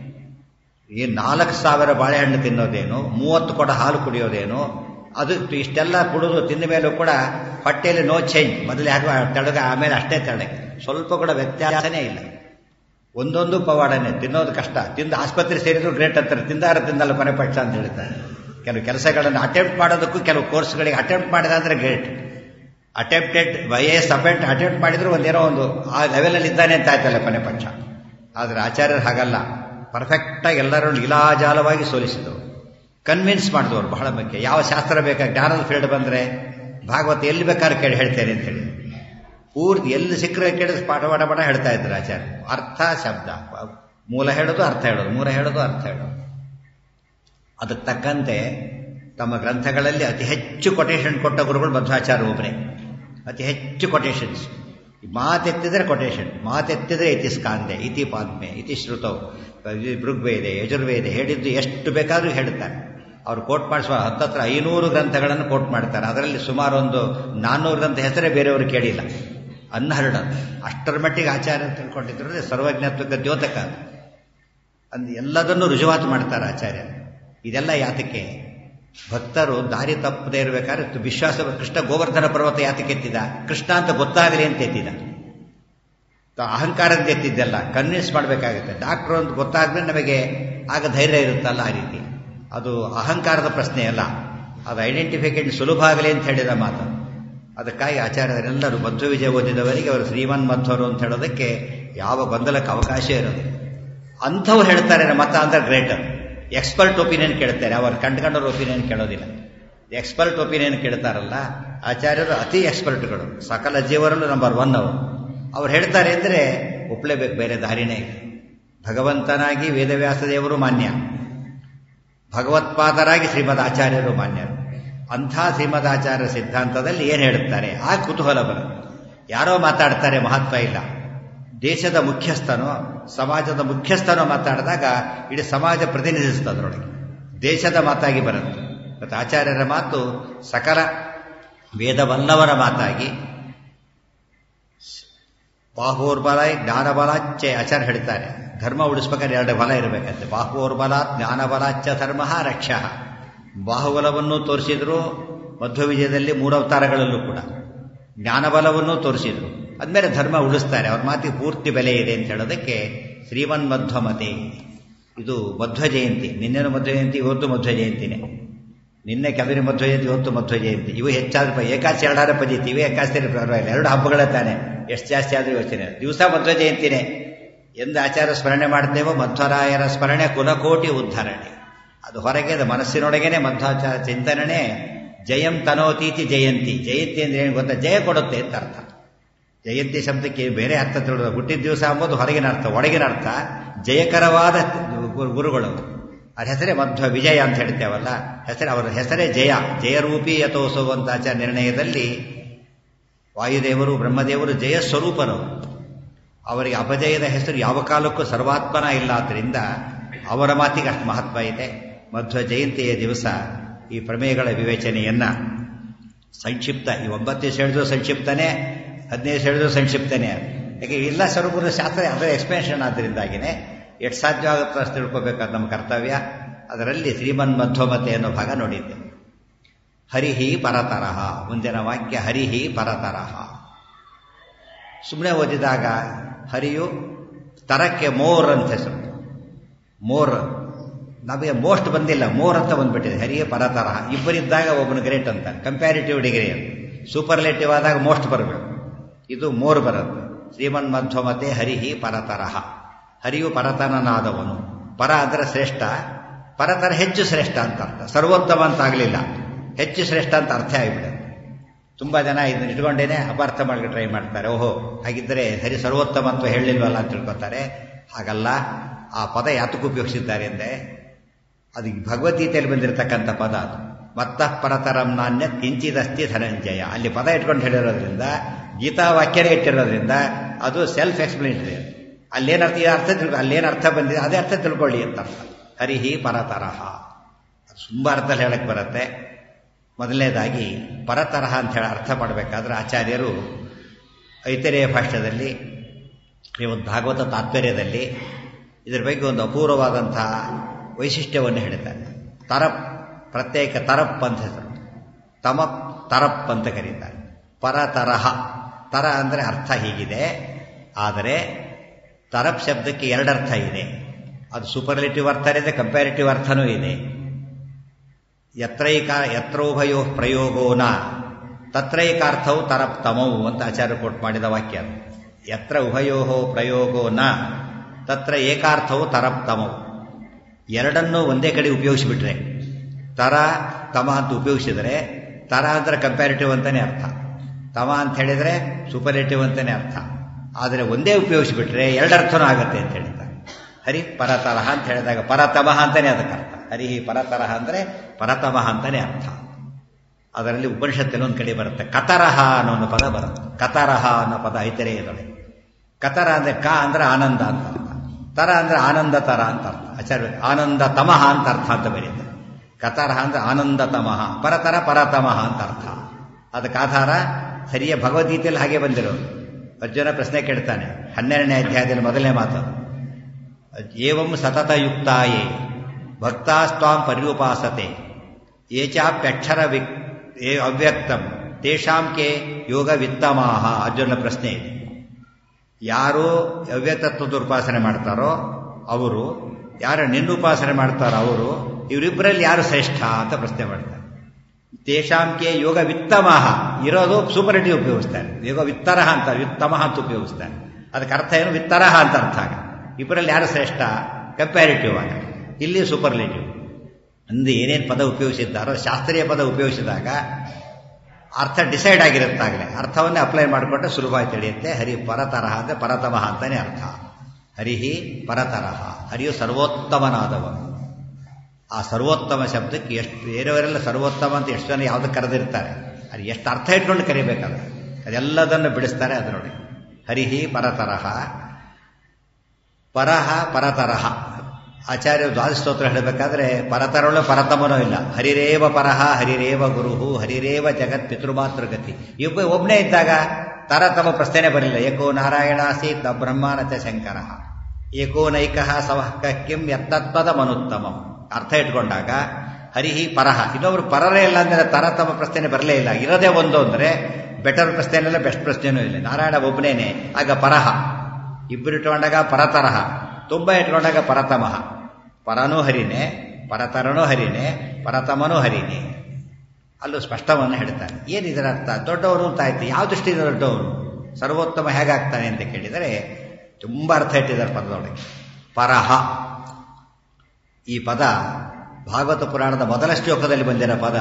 ಈ ನಾಲ್ಕು ಸಾವಿರ ಬಾಳೆಹಣ್ಣು ತಿನ್ನೋದೇನು ಮೂವತ್ತು ಕೊಡ ಹಾಲು ಕುಡಿಯೋದೇನು ಅದು ಇಷ್ಟೆಲ್ಲ ಕುಡಿದು ತಿಂದ ಮೇಲೂ ಕೂಡ ಹೊಟ್ಟೆಯಲ್ಲಿ ನೋ ಚೇಂಜ್ ಮೊದಲು ಯಾರು ತೆಳಗೆ ಆಮೇಲೆ ಅಷ್ಟೇ ತೆಳಗೆ ಸ್ವಲ್ಪ ಕೂಡ ವ್ಯತ್ಯಾಸನೇ ಇಲ್ಲ ಒಂದೊಂದು ಪವಾಡನೆ ತಿನ್ನೋದು ಕಷ್ಟ ತಿಂದು ಆಸ್ಪತ್ರೆ ಸೇರಿದ್ರು ಗ್ರೇಟ್ ಅಂತಾರೆ ತಿಂದಾರ ತಿಂದಲ್ಲ ಕೊನೆ ಪಕ್ಷ ಅಂತ ಹೇಳ್ತಾರೆ ಕೆಲವು ಕೆಲಸಗಳನ್ನು ಅಟೆಂಪ್ಟ್ ಮಾಡೋದಕ್ಕೂ ಕೆಲವು ಕೋರ್ಸ್ಗಳಿಗೆ ಅಟೆಂಪ್ಟ್ ಮಾಡಿದ ಅಂದ್ರೆ great attempted I S attempt attempt ಮಾಡಿದ್ರು ಒಂದೇನೋ ಒಂದು ಆ ಲೆವೆಲಲ್ಲಿ ಇದ್ದಾನೆ ಅಂತ ಆಯ್ತಲ್ಲ ಕೊನೆ ಪಕ್ಷ ಆದರೆ ಆಚಾರ್ಯರು ಹಾಗಲ್ಲ ಪರ್ಫೆಕ್ಟಾಗಿ ಎಲ್ಲರೂ ಲೀಲಾಜಾಲವಾಗಿ ಸೋಲಿಸಿದವರು ಕನ್ವಿನ್ಸ್ ಮಾಡಿದವರು ಬಹಳ ಮುಖ್ಯ ಯಾವ ಶಾಸ್ತ್ರ ಬೇಕಾ ಜ್ಞಾನದ ಫೀಲ್ಡ್ ಬಂದರೆ ಭಾಗವತ ಎಲ್ಲಿ ಬೇಕಾದ್ರೆ ಕೇಳಿ ಹೇಳ್ತೇನೆ ಅಂತ ಹೇಳಿ ಪೂರ್ತಿ ಎಲ್ಲಿ ಸಿಕ್ಕರೆ ಕೇಳಿದ ಪಾಠ ಪಾಠ ಪಾಠ ಹೇಳ್ತಾ ಇದ್ರು ಆಚಾರ್ಯ ಅರ್ಥ ಶಬ್ದ ಮೂಲ ಹೇಳೋದು ಅರ್ಥ ಹೇಳೋದು ಮೂಲ ಹೇಳೋದು ಅರ್ಥ ಹೇಳೋದು ಅದಕ್ಕೆ ತಕ್ಕಂತೆ ತಮ್ಮ ಗ್ರಂಥಗಳಲ್ಲಿ ಅತಿ ಹೆಚ್ಚು ಕೊಟೇಶನ್ ಕೊಟ್ಟ ಗುರುಗಳು ಮಧ್ವಾಚಾರ್ಯ ಒಬ್ಬರೇ ಅತಿ ಹೆಚ್ಚು ಕೊಟೇಶನ್ಸ್ ಮಾತೆತ್ತಿದ್ರೆ ಕೊಟೇಶನ್ ಮಾತೆತ್ತಿದ್ರೆ ಇತಿ ಸ್ಕಾಂದೆ ಇತಿ ಪಾದ್ಮೆ ಇತಿ ಶ್ರುತವು ಋಗ್ವೇದೆ ಯಜುರ್ವೇದೆ ಹೇಳಿದ್ದು ಎಷ್ಟು ಬೇಕಾದರೂ ಹೇಳುತ್ತಾರೆ ಅವ್ರು ಕೋಟ್ ಮಾಡಿಸುವ ಹತ್ತತ್ರ ಐನೂರು ಗ್ರಂಥಗಳನ್ನು ಕೋಟ್ ಮಾಡ್ತಾರೆ ಅದರಲ್ಲಿ ಸುಮಾರು ಒಂದು ನಾನ್ನೂರು ಗ್ರಂಥ ಹೆಸರೇ ಬೇರೆಯವರು ಕೇಳಿಲ್ಲ ಅನ್ಹರ್ಡ್ ಅಷ್ಟರ ಮಟ್ಟಿಗೆ ಆಚಾರ್ಯ ತಿಳ್ಕೊಂಡಿದ್ರೆ ಸರ್ವಜ್ಞತ್ವಕ್ಕೆ ದ್ಯೋತಕ ಅಂದ್ ಎಲ್ಲದನ್ನೂ ರುಜುವಾತು ಮಾಡ್ತಾರೆ ಆಚಾರ್ಯ ಇದೆಲ್ಲ ಯಾತಕ್ಕೆ ಭಕ್ತರು ದಾರಿ ತಪ್ಪದೇ ಇರಬೇಕಾದ್ರೆ ವಿಶ್ವಾಸ ಕೃಷ್ಣ ಗೋವರ್ಧನ ಪರ್ವತ ಯಾತಕ್ಕೆ ಎತ್ತಿದ ಕೃಷ್ಣ ಅಂತ ಗೊತ್ತಾಗಲಿ ಅಂತ ಎತ್ತಿದ ಅಹಂಕಾರದಿಂದ ಎತ್ತಿದ್ದೆಲ್ಲ ಕನ್ವಿನ್ಸ್ ಮಾಡಬೇಕಾಗುತ್ತೆ ಡಾಕ್ಟ್ರು ಅಂತ ಗೊತ್ತಾದ್ಮೇಲೆ ನಮಗೆ ಆಗ ಧೈರ್ಯ ಇರುತ್ತಲ್ಲ ಆ ರೀತಿ ಅದು ಅಹಂಕಾರದ ಪ್ರಶ್ನೆ ಅಲ್ಲ ಅದು ಐಡೆಂಟಿಫಿಕೇಶನ್ ಸುಲಭ ಆಗಲಿ ಅಂತ ಹೇಳಿದ ಮಾತು ಅದಕ್ಕಾಗಿ ಆಚಾರ್ಯರೆಲ್ಲರೂ ಮಧ್ವ ವಿಜಯ ಓದಿದವರಿಗೆ ಅವರು ಶ್ರೀಮನ್ ಮಧ್ವರು ಅಂತ ಹೇಳೋದಕ್ಕೆ ಯಾವ ಗೊಂದಲಕ್ಕೆ ಅವಕಾಶ ಇರೋದು ಅಂಥವ್ರು ಹೇಳ್ತಾರೆ ಮತ ಅಂದ್ರೆ ಗ್ರೇಟರ್ ಎಕ್ಸ್ಪರ್ಟ್ ಒಪಿನಿಯನ್ ಕೇಳ್ತಾರೆ ಅವರು ಕಂಡ್ಕೊಂಡವ್ರ ಒಪಿನಿಯನ್ ಕೇಳೋದಿಲ್ಲ ಎಕ್ಸ್ಪರ್ಟ್ ಒಪಿನಿಯನ್ ಕೇಳ್ತಾರಲ್ಲ ಆಚಾರ್ಯರು ಅತಿ ಎಕ್ಸ್ಪರ್ಟ್ಗಳು ಸಕಲ ಜೀವರಲ್ಲೂ ನಂಬರ್ ಒನ್ ಅವರು ಅವ್ರು ಹೇಳ್ತಾರೆ ಅಂದರೆ ಒಪ್ಲೇಬೇಕು ಬೇರೆ ದಾರಿನೇ ಇಲ್ಲ ಭಗವಂತನಾಗಿ ವೇದವ್ಯಾಸ ದೇವರು ಮಾನ್ಯ ಭಗವತ್ಪಾದರಾಗಿ ಶ್ರೀಮದ್ ಆಚಾರ್ಯರು ಮಾನ್ಯರು ಅಂಥ ಶ್ರೀಮದ್ ಆಚಾರ್ಯ ಸಿದ್ಧಾಂತದಲ್ಲಿ ಏನು ಹೇಳುತ್ತಾರೆ ಆ ಕುತೂಹಲ ಬರುತ್ತೆ ಯಾರೋ ಮಾತಾಡ್ತಾರೆ ಮಹತ್ವ ಇಲ್ಲ ದೇಶದ ಮುಖ್ಯಸ್ಥನೋ ಸಮಾಜದ ಮುಖ್ಯಸ್ಥನೋ ಮಾತಾಡಿದಾಗ ಇಡೀ ಸಮಾಜ ಪ್ರತಿನಿಧಿಸ್ತದ್ರೊಳಗೆ ದೇಶದ ಮಾತಾಗಿ ಬರುತ್ತೆ ಮತ್ತು ಆಚಾರ್ಯರ ಮಾತು ಸಕಲ ವೇದವಲ್ಲವರ ಮಾತಾಗಿ ಬಾಹೋರ್ಬಲ ಜ್ಞಾನಬಲಾಚ್ಚೆ ಆಚಾರ್ಯ ಹೇಳ್ತಾರೆ ಧರ್ಮ ಉಳಿಸ್ಬೇಕಾದ್ರೆ ಎರಡು ಬಲ ಇರಬೇಕಂತೆ ಬಾಹುರ್ಬಲ ಜ್ಞಾನಬಲಾಚ್ಚ ಧರ್ಮ ರಕ್ಷ ಬಾಹುಬಲವನ್ನು ತೋರಿಸಿದ್ರು ಮಧ್ವ ವಿಜಯದಲ್ಲಿ ಮೂರವತಾರಗಳಲ್ಲೂ ಕೂಡ ಜ್ಞಾನಬಲವನ್ನು ತೋರಿಸಿದ್ರು ಅದ್ಮೇಲೆ ಧರ್ಮ ಉಳಿಸ್ತಾರೆ ಅವ್ರ ಮಾತಿಗೆ ಪೂರ್ತಿ ಬೆಲೆ ಇದೆ ಅಂತ ಹೇಳೋದಕ್ಕೆ ಶ್ರೀಮನ್ ಮಧ್ವಮತೆ ಇದು ಮಧ್ವ ಜಯಂತಿ ನಿನ್ನೆನು ಮಧ್ವ ಜಯಂತಿ ಇವತ್ತು ಮಧ್ವ ಜಯಂತಿನೇ ನಿನ್ನೆ ಕೆದರಿ ಮಧ್ವ ಜಯಂತಿ ಇವತ್ತು ಮಧ್ವ ಜಯಂತಿ ಇವು ಹೆಚ್ಚಾದ್ರೆ ಏಕಾಸಿ ಎರಡಾರ ಪದ್ಧತಿ ಇವೆ ಏಕಾಸಿ ಪರವಾಗಿಲ್ಲ ಎರಡು ಹಬ್ಬಗಳೇ ತಾನೆ ಎಷ್ಟು ಜಾಸ್ತಿ ಆದ್ರೂ ಯೋಚನೆ ದಿವಸ ಮಧ್ವ ಜಯಂತಿನೇ ಎಂದು ಆಚಾರ ಸ್ಮರಣೆ ಮಾಡ್ತೇವೋ ಮಧ್ವರಾಯರ ಸ್ಮರಣೆ ಕುಲಕೋಟಿ ಉದ್ಧಾರಣೆ ಅದು ಹೊರಗೆ ಅದು ಮನಸ್ಸಿನೊಳಗೇನೆ ಮಧ್ವಾಚಾರ ಚಿಂತನೆ ಜಯಂ ತನೋತೀತಿ ಜಯಂತಿ ಜಯಂತಿ ಅಂದ್ರೆ ಏನು ಗೊತ್ತಾ ಜಯ ಕೊಡುತ್ತೆ ಅಂತ ಅರ್ಥ ಜಯಂತಿ ಶಬ್ದಕ್ಕೆ ಬೇರೆ ಅರ್ಥ ತಿಳಿದ ಹುಟ್ಟಿದ ದಿವಸ ಅಂಬೋದು ಹೊರಗಿನ ಅರ್ಥ ಒಳಗಿನ ಅರ್ಥ ಜಯಕರವಾದ ಗುರುಗಳು ಅದ್ರ ಹೆಸರೇ ಮಧ್ವ ವಿಜಯ ಅಂತ ಹೇಳ್ತೇವಲ್ಲ ಹೆಸರೇ ಅವರ ಹೆಸರೇ ಜಯ ಜಯರೂಪಿ ಯಥೋತ್ಸವ ಅಂತ ಆಚಾರ ನಿರ್ಣಯದಲ್ಲಿ ವಾಯುದೇವರು ಬ್ರಹ್ಮದೇವರು ಜಯ ಸ್ವರೂಪನವರು ಅವರಿಗೆ ಅಪಜಯದ ಹೆಸರು ಯಾವ ಕಾಲಕ್ಕೂ ಸರ್ವಾತ್ಮನ ಇಲ್ಲ ಆದ್ದರಿಂದ ಅವರ ಮಾತಿಗೆ ಅಷ್ಟು ಮಹತ್ವ ಇದೆ ಮಧ್ವ ಜಯಂತಿಯ ದಿವಸ ಈ ಪ್ರಮೇಯಗಳ ವಿವೇಚನೆಯನ್ನ ಸಂಕ್ಷಿಪ್ತ ಈ ಒಂಬತ್ತು ದಿವಸ ಹೇಳಿದ್ರು ಸಂಕ್ಷಿಪ್ತನೇ ಹದಿನೈದು ಹೇಳಿದ್ರು ಸಂಕ್ಷಿಪ್ತನೇ ಯಾಕೆ ಇಲ್ಲ ಸ್ವರೂಪದ ಶಾಸ್ತ್ರ ಅದರ ಎಕ್ಸ್ಪ್ಲೇಷನ್ ಆದ್ದರಿಂದಾಗಿನೇ ಎಷ್ಟು ಸಾಧ್ಯವಾಗುತ್ತೋ ಅಷ್ಟು ತಿಳ್ಕೋಬೇಕಾದ ನಮ್ಮ ಕರ್ತವ್ಯ ಅದರಲ್ಲಿ ಶ್ರೀಮನ್ ಮಧ್ವಮತೆ ಅನ್ನೋ ಭಾಗ ನೋಡಿದ್ದೆ ಹರಿಹಿ ಪರತರಹ ಮುಂದಿನ ವಾಕ್ಯ ಹರಿಹಿ ಪರತರಹ ಸುಮ್ಮನೆ ಓದಿದಾಗ ಹರಿಯು ತರಕ್ಕೆ ಮೋರ್ ಅಂತ ಹೆಸರು ಮೋರ್ ನಮಗೆ ಮೋಸ್ಟ್ ಬಂದಿಲ್ಲ ಮೋರ್ ಅಂತ ಬಂದ್ಬಿಟ್ಟಿದೆ ಹರಿಯೇ ಪರತರಹ ಇಬ್ಬರಿದ್ದಾಗ ಒಬ್ಬನು ಗ್ರೇಟ್ ಅಂತ ಕಂಪ್ಯಾರಿಟಿವ್ ಡಿಗ್ರಿ ಅಂತ ಸೂಪರ್ಲೇಟಿವ್ ಆದಾಗ ಮೋಸ್ಟ್ ಬರಬೇಕು ಇದು ಮೋರ್ ಬರುತ್ತೆ ಶ್ರೀಮನ್ ಮಧ್ವಮತೆ ಹರಿಹಿ ಪರತರಹ ಹರಿಯು ಪರತನನಾದವನು ಪರ ಅಂದರೆ ಶ್ರೇಷ್ಠ ಪರತರ ಹೆಚ್ಚು ಶ್ರೇಷ್ಠ ಅಂತ ಅರ್ಥ ಸರ್ವೋತ್ತಮ ಅಂತ ಆಗಲಿಲ್ಲ ಹೆಚ್ಚು ಶ್ರೇಷ್ಠ ಅಂತ ಅರ್ಥ ಆಗಿಬಿಡುತ್ತೆ ತುಂಬ ಜನ ಇದನ್ನ ಇಟ್ಕೊಂಡೇನೆ ಅಪಾರ್ಥ ಮಾಡಕ್ಕೆ ಟ್ರೈ ಮಾಡ್ತಾರೆ ಓಹೋ ಹಾಗಿದ್ದರೆ ಹರಿ ಸರ್ವೋತ್ತಮ ಅಂತ ಹೇಳಿಲ್ವಲ್ಲ ಅಂತ ತಿಳ್ಕೊತಾರೆ ಹಾಗಲ್ಲ ಆ ಪದ ಯಾತಕ್ಕೆ ಉಪಯೋಗಿಸಿದ್ದಾರೆ ಅಂದರೆ ಅದು ಭಗವದ್ಗೀತೆಯಲ್ಲಿ ಬಂದಿರತಕ್ಕಂಥ ಪದ ಅದು ಮತ್ತ ಪರತರಂ ನಾಣ್ಯ ಕಿಂಚಿದಸ್ತಿ ಧನಂಜಯ ಅಲ್ಲಿ ಪದ ಇಟ್ಕೊಂಡು ಹೇಳಿರೋದ್ರಿಂದ ಗೀತಾ ವಾಕ್ಯನೇ ಇಟ್ಟಿರೋದ್ರಿಂದ ಅದು ಸೆಲ್ಫ್ ಎಕ್ಸ್ಪ್ಲೇಟರಿ ಅಲ್ಲೇನು ಅರ್ಥ ಅರ್ಥ ತಿಳ್ಕೊ ಅಲ್ಲೇನು ಅರ್ಥ ಬಂದಿದೆ ಅದೇ ಅರ್ಥ ತಿಳ್ಕೊಳ್ಳಿ ಅಂತ ಅರ್ಥ ಹರಿಹಿ ಪರತರಹ ತುಂಬ ಅರ್ಥದಲ್ಲಿ ಹೇಳಕ್ಕೆ ಬರುತ್ತೆ ಮೊದಲನೇದಾಗಿ ಪರತರಹ ಅಂತ ಹೇಳಿ ಅರ್ಥ ಮಾಡಬೇಕಾದ್ರೆ ಆಚಾರ್ಯರು ಐತರೇಯ ಭಾಷ್ಯದಲ್ಲಿ ಇವತ್ತು ಭಾಗವತ ತಾತ್ಪರ್ಯದಲ್ಲಿ ಇದರ ಬಗ್ಗೆ ಒಂದು ಅಪೂರ್ವವಾದಂತಹ ವೈಶಿಷ್ಟ್ಯವನ್ನು ಹೇಳಿದ್ದಾರೆ ತರಪ್ ಪ್ರತ್ಯೇಕ ತರಪ್ ಅಂತ ಹೆಸರು ತಮಪ್ ತರಪ್ ಅಂತ ಕರೀತಾರೆ ಪರತರಹ ತರ ಅಂದರೆ ಅರ್ಥ ಹೀಗಿದೆ ಆದರೆ ತರಪ್ ಶಬ್ದಕ್ಕೆ ಎರಡರ್ಥ ಇದೆ ಅದು ಸೂಪರ್ಲೇಟಿವ್ ಅರ್ಥ ಇದೆ ಕಂಪ್ಯಾರಿಟಿವ್ ಅರ್ಥನೂ ಇದೆ ಯತ್ರೈಕ ಯತ್ರೋಭಯೋ ಪ್ರಯೋಗೋನ ತತ್ರೈಕಾರ್ಥವು ತರಪ್ತಮವು ಅಂತ ಆಚಾರ್ಯ ಕೊಟ್ಟು ಮಾಡಿದ ವಾಕ್ಯ ಅದು ಯತ್ರ ಉಭಯೋ ಪ್ರಯೋಗೋ ನ ತತ್ರ ಏಕಾರ್ಥವು ತರಪ್ತಮವು ಎರಡನ್ನೂ ಒಂದೇ ಕಡೆ ಉಪಯೋಗಿಸಿಬಿಟ್ರೆ ತರ ತಮ ಅಂತ ಉಪಯೋಗಿಸಿದರೆ ತರ ಅಂದ್ರೆ ಕಂಪ್ಯಾರಿಟಿವ್ ಅಂತಾನೆ ಅರ್ಥ ತಮ ಅಂತ ಹೇಳಿದರೆ ಸೂಪರೇಟಿವ್ ಅಂತಾನೆ ಅರ್ಥ ಆದರೆ ಒಂದೇ ಉಪಯೋಗಿಸಿಬಿಟ್ರೆ ಎರಡರ್ಥನೂ ಆಗತ್ತೆ ಅಂತ ಹೇಳ್ತಾರೆ ಹರಿ ಪರತರಹ ಅಂತ ಹೇಳಿದಾಗ ಪರತಮಃ ಅಂತಾನೆ ಅದಕ್ಕೆ ಅರ್ಥ ಹರಿ ಪರತರಹ ಅಂದರೆ ಪರತಮಃ ಅಂತಾನೆ ಅರ್ಥ ಅದರಲ್ಲಿ ಉಪನಿಷತ್ತಲ್ಲಿ ಒಂದು ಕಡೆ ಬರುತ್ತೆ ಕತರಹ ಅನ್ನೋ ಒಂದು ಪದ ಬರುತ್ತೆ ಕತರಹ ಅನ್ನೋ ಪದ ಐತರೇಯದೊಳಗೆ ಕತರ ಅಂದ್ರೆ ಕ ಅಂದ್ರೆ ಆನಂದ ಅಂತ ಅರ್ಥ ತರ ಅಂದ್ರೆ ಆನಂದ ತರ ಅಂತ ಅರ್ಥ ಆಚಾರ್ಯ ಆನಂದ ತಮಃ ಅಂತ ಅರ್ಥ ಅಂತ ಬರೀತಾರೆ ಕತರಹ ಅಂದ್ರೆ ಆನಂದ ತಮಃ ಪರತರ ಪರತಮಃ ಅಂತ ಅರ್ಥ ಅದಕ್ಕೆ ಆಧಾರ ಸರಿಯ ಭಗವದ್ಗೀತೆಯಲ್ಲಿ ಹಾಗೆ ಬಂದಿರೋದು ಅರ್ಜುನ ಪ್ರಶ್ನೆ ಕೇಳ್ತಾನೆ ಹನ್ನೆರಡನೇ ಅಧ್ಯಾಯದಲ್ಲಿ ಮೊದಲನೇ ಮಾತು ಏವಂ ಸತತಯುಕ್ತಾಯೇ ಭಕ್ತಾಸ್ತ್ವಾಂ ಪರ್ಯುಪಾಸತೆ ಏಚಾಪ್ಯಕ್ಷರ ವಿಕ್ ಅವ್ಯಕ್ತಂ ತೇಷಾಂ ಕೆ ಯೋಗ ವಿತ್ತಮಾಹ ಅರ್ಜುನ ಪ್ರಶ್ನೆ ಇದೆ ಯಾರು ಅವ್ಯಕ್ತತ್ವದ ಉಪಾಸನೆ ಮಾಡ್ತಾರೋ ಅವರು ಯಾರು ನಿನ್ನುಪಾಸನೆ ಮಾಡ್ತಾರೋ ಅವರು ಇವರಿಬ್ಬರಲ್ಲಿ ಯಾರು ಶ್ರೇಷ್ಠ ಅಂತ ಪ್ರಶ್ನೆ ಮಾಡ್ತಾರೆ ತೇಷಾಂಕೆ ಯೋಗ ವಿತ್ತಮಃ ಇರೋದು ಸೂಪರಿಟಿವ್ ಉಪಯೋಗಿಸ್ತಾರೆ ಯೋಗ ವಿತ್ತರಹ ಅಂತ ವಿತ್ತಮಃ ಅಂತ ಉಪಯೋಗಿಸ್ತಾರೆ ಅದಕ್ಕೆ ಅರ್ಥ ಏನು ವಿತ್ತರಹ ಅಂತ ಅರ್ಥ ಆಗ ಇಬ್ಬರಲ್ಲಿ ಯಾರು ಶ್ರೇಷ್ಠ ಕಂಪ್ಯಾರಿಟಿವ್ ಆಗ ಇಲ್ಲಿ ಸೂಪರ್ಲೇಟಿವ್ ಅಂದು ಏನೇನು ಪದ ಉಪಯೋಗಿಸಿದ್ದಾರೋ ಶಾಸ್ತ್ರೀಯ ಪದ ಉಪಯೋಗಿಸಿದಾಗ ಅರ್ಥ ಡಿಸೈಡ್ ಆಗಿರುತ್ತಾಗಲೇ ಅರ್ಥವನ್ನೇ ಅಪ್ಲೈ ಮಾಡಿಕೊಂಡ್ರೆ ಸುಲಭವಾಗಿ ತಿಳಿಯುತ್ತೆ ಹರಿ ಪರತರಹ ಅಂದರೆ ಪರತಮಃ ಅಂತಾನೆ ಅರ್ಥ ಹರಿಹಿ ಪರತರಹ ಹರಿಯು ಸರ್ವೋತ್ತಮನಾದವನು ಆ ಸರ್ವೋತ್ತಮ ಶಬ್ದಕ್ಕೆ ಎಷ್ಟು ಬೇರೆಯವರೆಲ್ಲ ಸರ್ವೋತ್ತಮ ಅಂತ ಎಷ್ಟು ಜನ ಯಾವುದಕ್ಕೆ ಕರೆದಿರ್ತಾರೆ ಅದು ಎಷ್ಟು ಅರ್ಥ ಇಟ್ಕೊಂಡು ಕರಿಬೇಕಾದ್ರೆ ಅದೆಲ್ಲದನ್ನು ಬಿಡಿಸ್ತಾರೆ ಅದರೊಳಗೆ ಹರಿಹಿ ಪರತರಹ ಪರಹ ಪರತರಹ ಆಚಾರ್ಯ ದ್ವಾದಸ್ತೋತ್ರ ಹೇಳಬೇಕಾದ್ರೆ ಪರತರಳು ಪರತಮನೂ ಇಲ್ಲ ಹರಿರೇವ ಪರಹ ಹರಿರೇವ ಗುರುಹು ಹರಿರೇವ ಜಗತ್ ಪಿತೃಮಾತೃಗತಿ ಇಬ್ಬ ಒಬ್ಬನೇ ಇದ್ದಾಗ ತರತಮ ಪ್ರಶ್ನೆ ಬರಲಿಲ್ಲ ಏಕೋ ನಾರಾಯಣಾಸೀತ್ ಬ್ರಹ್ಮಾನಚ ಶಂಕರ ಏಕೋ ನೈಕ ಸವಃ ಕಿಂ ಯತ್ತತ್ವದ ಮನುತ್ತಮಂ ಅರ್ಥ ಇಟ್ಕೊಂಡಾಗ ಹರಿಹಿ ಪರಹ ಇನ್ನೊಬ್ರು ಪರರೇ ಇಲ್ಲ ಅಂದರೆ ತರತಮ ಪ್ರಶ್ನೆ ಬರಲೇ ಇಲ್ಲ ಇರೋದೇ ಒಂದು ಅಂದರೆ ಬೆಟರ್ ಪ್ರಶ್ನೆನೆಲ್ಲ ಬೆಸ್ಟ್ ಪ್ರಶ್ನೆನೂ ಇಲ್ಲ ನಾರಾಯಣ ಒಬ್ಬನೇನೆ ಆಗ ಪರಹ ಇಬ್ಬರು ಇಟ್ಕೊಂಡಾಗ ಪರತರಹ ತುಂಬ ಇಟ್ಕೊಂಡಾಗ ಪರತಮಃ ಪರನೂ ಹರಿನೇ ಪರತರನೂ ಹರಿನೇ ಪರತಮನೂ ಹರಿನೇ ಅಲ್ಲೂ ಸ್ಪಷ್ಟವನ್ನು ಹೇಳ್ತಾರೆ ಏನಿದರ ಅರ್ಥ ದೊಡ್ಡವರು ಅಂತ ಆಯ್ತು ಯಾವ ದೃಷ್ಟಿಯಿಂದ ದೊಡ್ಡವರು ಸರ್ವೋತ್ತಮ ಹೇಗಾಗ್ತಾನೆ ಅಂತ ಕೇಳಿದರೆ ತುಂಬ ಅರ್ಥ ಇಟ್ಟಿದ್ದಾರೆ ಪದದೊಳಗೆ ಪರಹ ಈ ಪದ ಭಾಗವತ ಪುರಾಣದ ಮೊದಲ ಶ್ಲೋಕದಲ್ಲಿ ಬಂದಿರೋ ಪದ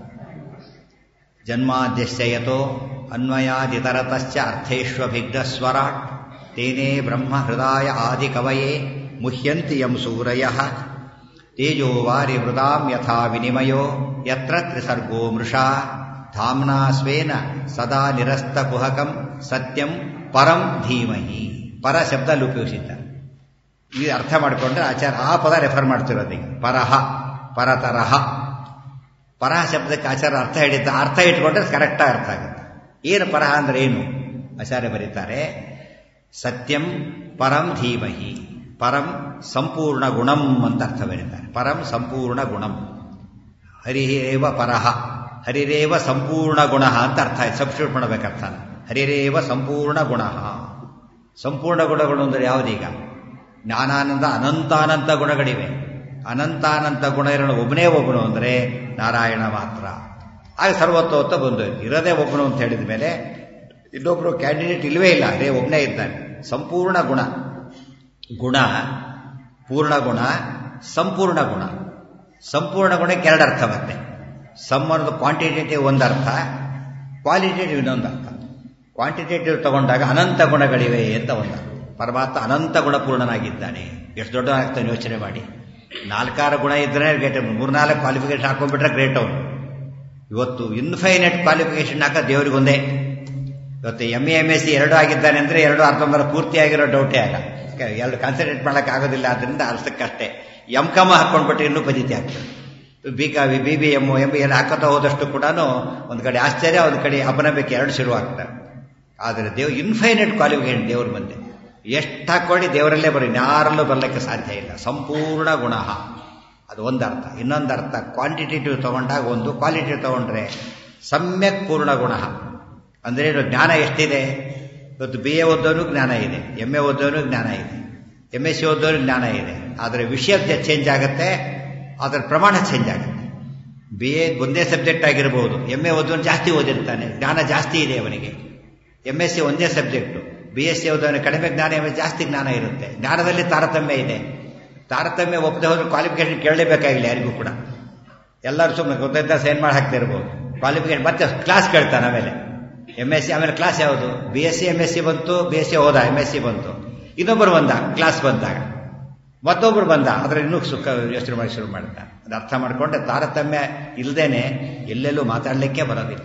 ಜನ್ಮಾದ್ಯಶ್ಚಯತೋ ಅನ್ವಯಾದಿತರತಶ್ಚ ಅರ್ಥೇಶ್ವಭಿಗ್ಧಸ್ವರಾಟ್ ತೇನೇ ಬ್ರಹ್ಮ ಹೃದಯ ಆದಿ ಕವಯೇ ಮುಹ್ಯಂತಿ ಯಂ ಸೂರಯ ತೇಜೋ ವಾರಿ ಹೃದಾಂ ಯಥಾ ವಿನಿಮಯೋ ಯತ್ರ ತ್ರಿಸರ್ಗೋ ಮೃಷಾ ಧಾಮ್ನಾ ಸ್ವೇನ ಸದಾ ನಿರಸ್ತ ಕುಹಕಂ ಸತ್ಯಂ ಪರಂ ಧೀಮಹಿ ಪರ ಶಬ್ದ ಅಲ್ಲಿ ಉಪಯೋಗಿಸಿದ್ದಾರೆ ಈ ಅರ್ಥ ಮಾಡಿಕೊಂಡ್ರೆ ಆಚಾರ ಆ ಪದ ರೆಫರ್ ಮಾಡ್ತಿರೋದೀಗ ಪರಹ ಪರತರಹ ಪರಹ ಶಬ್ದಕ್ಕೆ ಆಚಾರ ಅರ್ಥ ಹಿಡಿತ ಅರ್ಥ ಇಟ್ಕೊಂಡ್ರೆ ಕರೆಕ್ಟಾಗಿ ಅರ್ಥ ಆಗುತ್ತೆ ಏನು ಪರಹ ಅಂದ್ರೆ ಏನು ಆಚಾರ್ಯ ಬರೀತಾರೆ ಸತ್ಯಂ ಪರಂ ಧೀಮಹಿ ಪರಂ ಸಂಪೂರ್ಣ ಗುಣಂ ಅಂತ ಅರ್ಥ ಬರೀತಾರೆ ಪರಂ ಸಂಪೂರ್ಣ ಗುಣಂ ಹರಿರೇವ ಪರಹ ಹರಿರೇವ ಸಂಪೂರ್ಣ ಗುಣ ಅಂತ ಅರ್ಥ ಆಯ್ತು ಸಬ್ಸ್ಟಿಟ್ಯೂಟ್ ಮಾಡಬೇಕು ಅರ್ಥ ಹರಿರೇವ ಸಂಪೂರ್ಣ ಗುಣ ಸಂಪೂರ್ಣ ಗುಣಗಳು ಅಂದರೆ ಯಾವುದೀಗ ಜ್ಞಾನಾನಂದ ಅನಂತಾನಂತ ಗುಣಗಳಿವೆ ಅನಂತಾನಂತ ಗುಣ ಇರೋಣ ಒಬ್ಬನೇ ಒಬ್ಬನು ಅಂದರೆ ನಾರಾಯಣ ಮಾತ್ರ ಆಗ ಸರ್ವತ್ವತ್ತ ಬಂದು ಇರೋದೇ ಒಬ್ಬನು ಅಂತ ಹೇಳಿದ ಮೇಲೆ ಇನ್ನೊಬ್ಬರು ಕ್ಯಾಂಡಿಡೇಟ್ ಇಲ್ಲವೇ ಇಲ್ಲ ಅದೇ ಒಬ್ಬನೇ ಇದ್ದಾನೆ ಸಂಪೂರ್ಣ ಗುಣ ಗುಣ ಪೂರ್ಣ ಗುಣ ಸಂಪೂರ್ಣ ಗುಣ ಸಂಪೂರ್ಣ ಗುಣಕ್ಕೆ ಎರಡು ಅರ್ಥ ಮತ್ತೆ ಸಮ್ ಅನ್ನೋದು ಕ್ವಾಂಟಿಟೇಟಿವ್ ಒಂದು ಅರ್ಥ ಕ್ವಾಲಿಟೇಟಿವ್ ಇನ್ನೊಂದು ಅರ್ಥ ಕ್ವಾಂಟಿಟೇಟಿವ್ ತಗೊಂಡಾಗ ಅನಂತ ಗುಣಗಳಿವೆ ಅಂತ ಒಂದು ಪರಮಾತ್ಮ ಅನಂತ ಗುಣಪೂರ್ಣನಾಗಿದ್ದಾನೆ ಎಷ್ಟು ದೊಡ್ಡನಾಗ್ತಾನೆ ಯೋಚನೆ ಮಾಡಿ ನಾಲ್ಕಾರು ಗುಣ ಇದ್ರೆ ಗ್ರೇಟ್ ಮೂರ್ನಾಲ್ಕು ಕ್ವಾಲಿಫಿಕೇಶನ್ ಹಾಕೊಂಡ್ಬಿಟ್ರೆ ಗ್ರೇಟ್ ಅವನು ಇವತ್ತು ಇನ್ಫೈನೈಟ್ ಕ್ವಾಲಿಫಿಕೇಶನ್ ಹಾಕ ದೇವರಿಗೊಂದೇ ಇವತ್ತು M A M S C ಎರಡು ಆಗಿದ್ದಾನೆ ಅಂದರೆ ಎರಡು ಅರ್ಧಂಬರ ಪೂರ್ತಿ ಆಗಿರೋ ಡೌಟೇ ಆಗ ಎರಡು ಕಾನ್ಸಂಟ್ರೇಟ್ ಮಾಡೋಕೆ ಆಗೋದಿಲ್ಲ ಅದರಿಂದ ಅಷ್ಟಕ್ಕಷ್ಟೇ ಎಮ್ ಕಮ ಹಾಕೊಂಡ್ಬಿಟ್ರೆ ಇನ್ನೂ ಪದ್ಧತಿ ಆಗ್ತದೆ ಬಿ ಕ ಬಿ ಬಿ ಎಮ್ ಎಮ್ ಎಲ್ಲ ಹಾಕೋತಾ ಹೋದಷ್ಟು ಕೂಡ ಒಂದು ಕಡೆ ಆಶ್ಚರ್ಯ ಒಂದು ಕಡೆ ಅಪನಂಬಿಕೆ ಎರಡು ಶುರುವಾಗ್ತವೆ ಆದರೆ ದೇವ್ ಇನ್ಫೈನೈಟ್ ಕ್ವಾಲಿಫಿಕೇಶನ್ ದೇವ್ರ ಬಂದೆ ಎಷ್ಟು ಹಾಕೊಳ್ಳಿ ದೇವರಲ್ಲೇ ಬರೀ ಯಾರಲ್ಲೂ ಬರಲಿಕ್ಕೆ ಸಾಧ್ಯ ಇಲ್ಲ ಸಂಪೂರ್ಣ ಗುಣ ಅದು ಒಂದು ಅರ್ಥ ಇನ್ನೊಂದು ಅರ್ಥ ಕ್ವಾಂಟಿಟೇಟಿವ್ ತಗೊಂಡಾಗ ಒಂದು ಕ್ವಾಲಿಟೇಟಿವ್ ತಗೊಂಡ್ರೆ ಸಮ್ಯಕ್ ಪೂರ್ಣ ಗುಣ ಅಂದರೆ ಜ್ಞಾನ ಎಷ್ಟಿದೆ ಇವತ್ತು ಬಿ ಎ ಓದೋನು ಜ್ಞಾನ ಇದೆ ಎಮ್ ಎ ಓದೋನು ಜ್ಞಾನ ಇದೆ ಎಮ್ ಎಸ್ ಸಿ ಓದೋನು ಜ್ಞಾನ ಇದೆ ಆದರೆ ವಿಷಯ ಚೇಂಜ್ ಆಗುತ್ತೆ ಅದರ ಪ್ರಮಾಣ ಚೇಂಜ್ ಆಗುತ್ತೆ ಬಿ ಎ ಒಂದೇ ಸಬ್ಜೆಕ್ಟ್ ಆಗಿರ್ಬೋದು ಎಮ್ ಎ ಓದೋನು ಜಾಸ್ತಿ ಓದಿರ್ತಾನೆ ಜ್ಞಾನ ಜಾಸ್ತಿ ಇದೆ ಅವನಿಗೆ ಎಮ್ ಎಸ್ ಸಿ ಒಂದೇ ಸಬ್ಜೆಕ್ಟು ಬಿ ಎಸ್ ಸಿ ಓದೋನು ಕಡಿಮೆ ಜ್ಞಾನ ಜಾಸ್ತಿ ಜ್ಞಾನ ಇರುತ್ತೆ ಜ್ಞಾನದಲ್ಲಿ ತಾರತಮ್ಯ ಇದೆ ತಾರತಮ್ಯ ಒಪ್ಪದೆ ಹೋದ್ರೆ ಕ್ವಾಲಿಫಿಕೇಶನ್ ಕೇಳಲೇಬೇಕಾಗಿಲ್ಲ ಯಾರಿಗೂ ಕೂಡ ಎಲ್ಲರೂ ಸುಮ್ಮನೆ ಗೊತ್ತಿದ್ದ ಸೈನ್ ಮಾಡಿ ಹಾಕ್ತಾ ಇರ್ಬೋದು ಕ್ವಾಲಿಫಿಕೇಶನ್ ಮತ್ತೆ ಕ್ಲಾಸ್ ಕೇಳ್ತಾನೆ ಆಮೇಲೆ ಎಮ್ ಎಸ್ ಸಿ ಆಮೇಲೆ ಕ್ಲಾಸ್ ಯಾವುದು B S C M S C ಬಂತು ಬಿ ಎಸ್ ಸಿ ಹೋದ ಎಮ್ ಎಸ್ ಸಿ ಬಂತು ಇನ್ನೊಬ್ಬರು ಬಂದ ಕ್ಲಾಸ್ ಬಂದಾಗ ಮತ್ತೊಬ್ರು ಬಂದ ಆದ್ರೆ ಇನ್ನೂ ಸುಖ ಯೋಚನೆ ಮಾಡಿ ಶುರು ಮಾಡ್ತಾನೆ ಅದು ಅರ್ಥ ಮಾಡಿಕೊಂಡ್ರೆ ತಾರತಮ್ಯ ಇಲ್ಲದೇನೆ ಎಲ್ಲೆಲ್ಲೂ ಮಾತಾಡಲಿಕ್ಕೆ ಬರೋದಿಲ್ಲ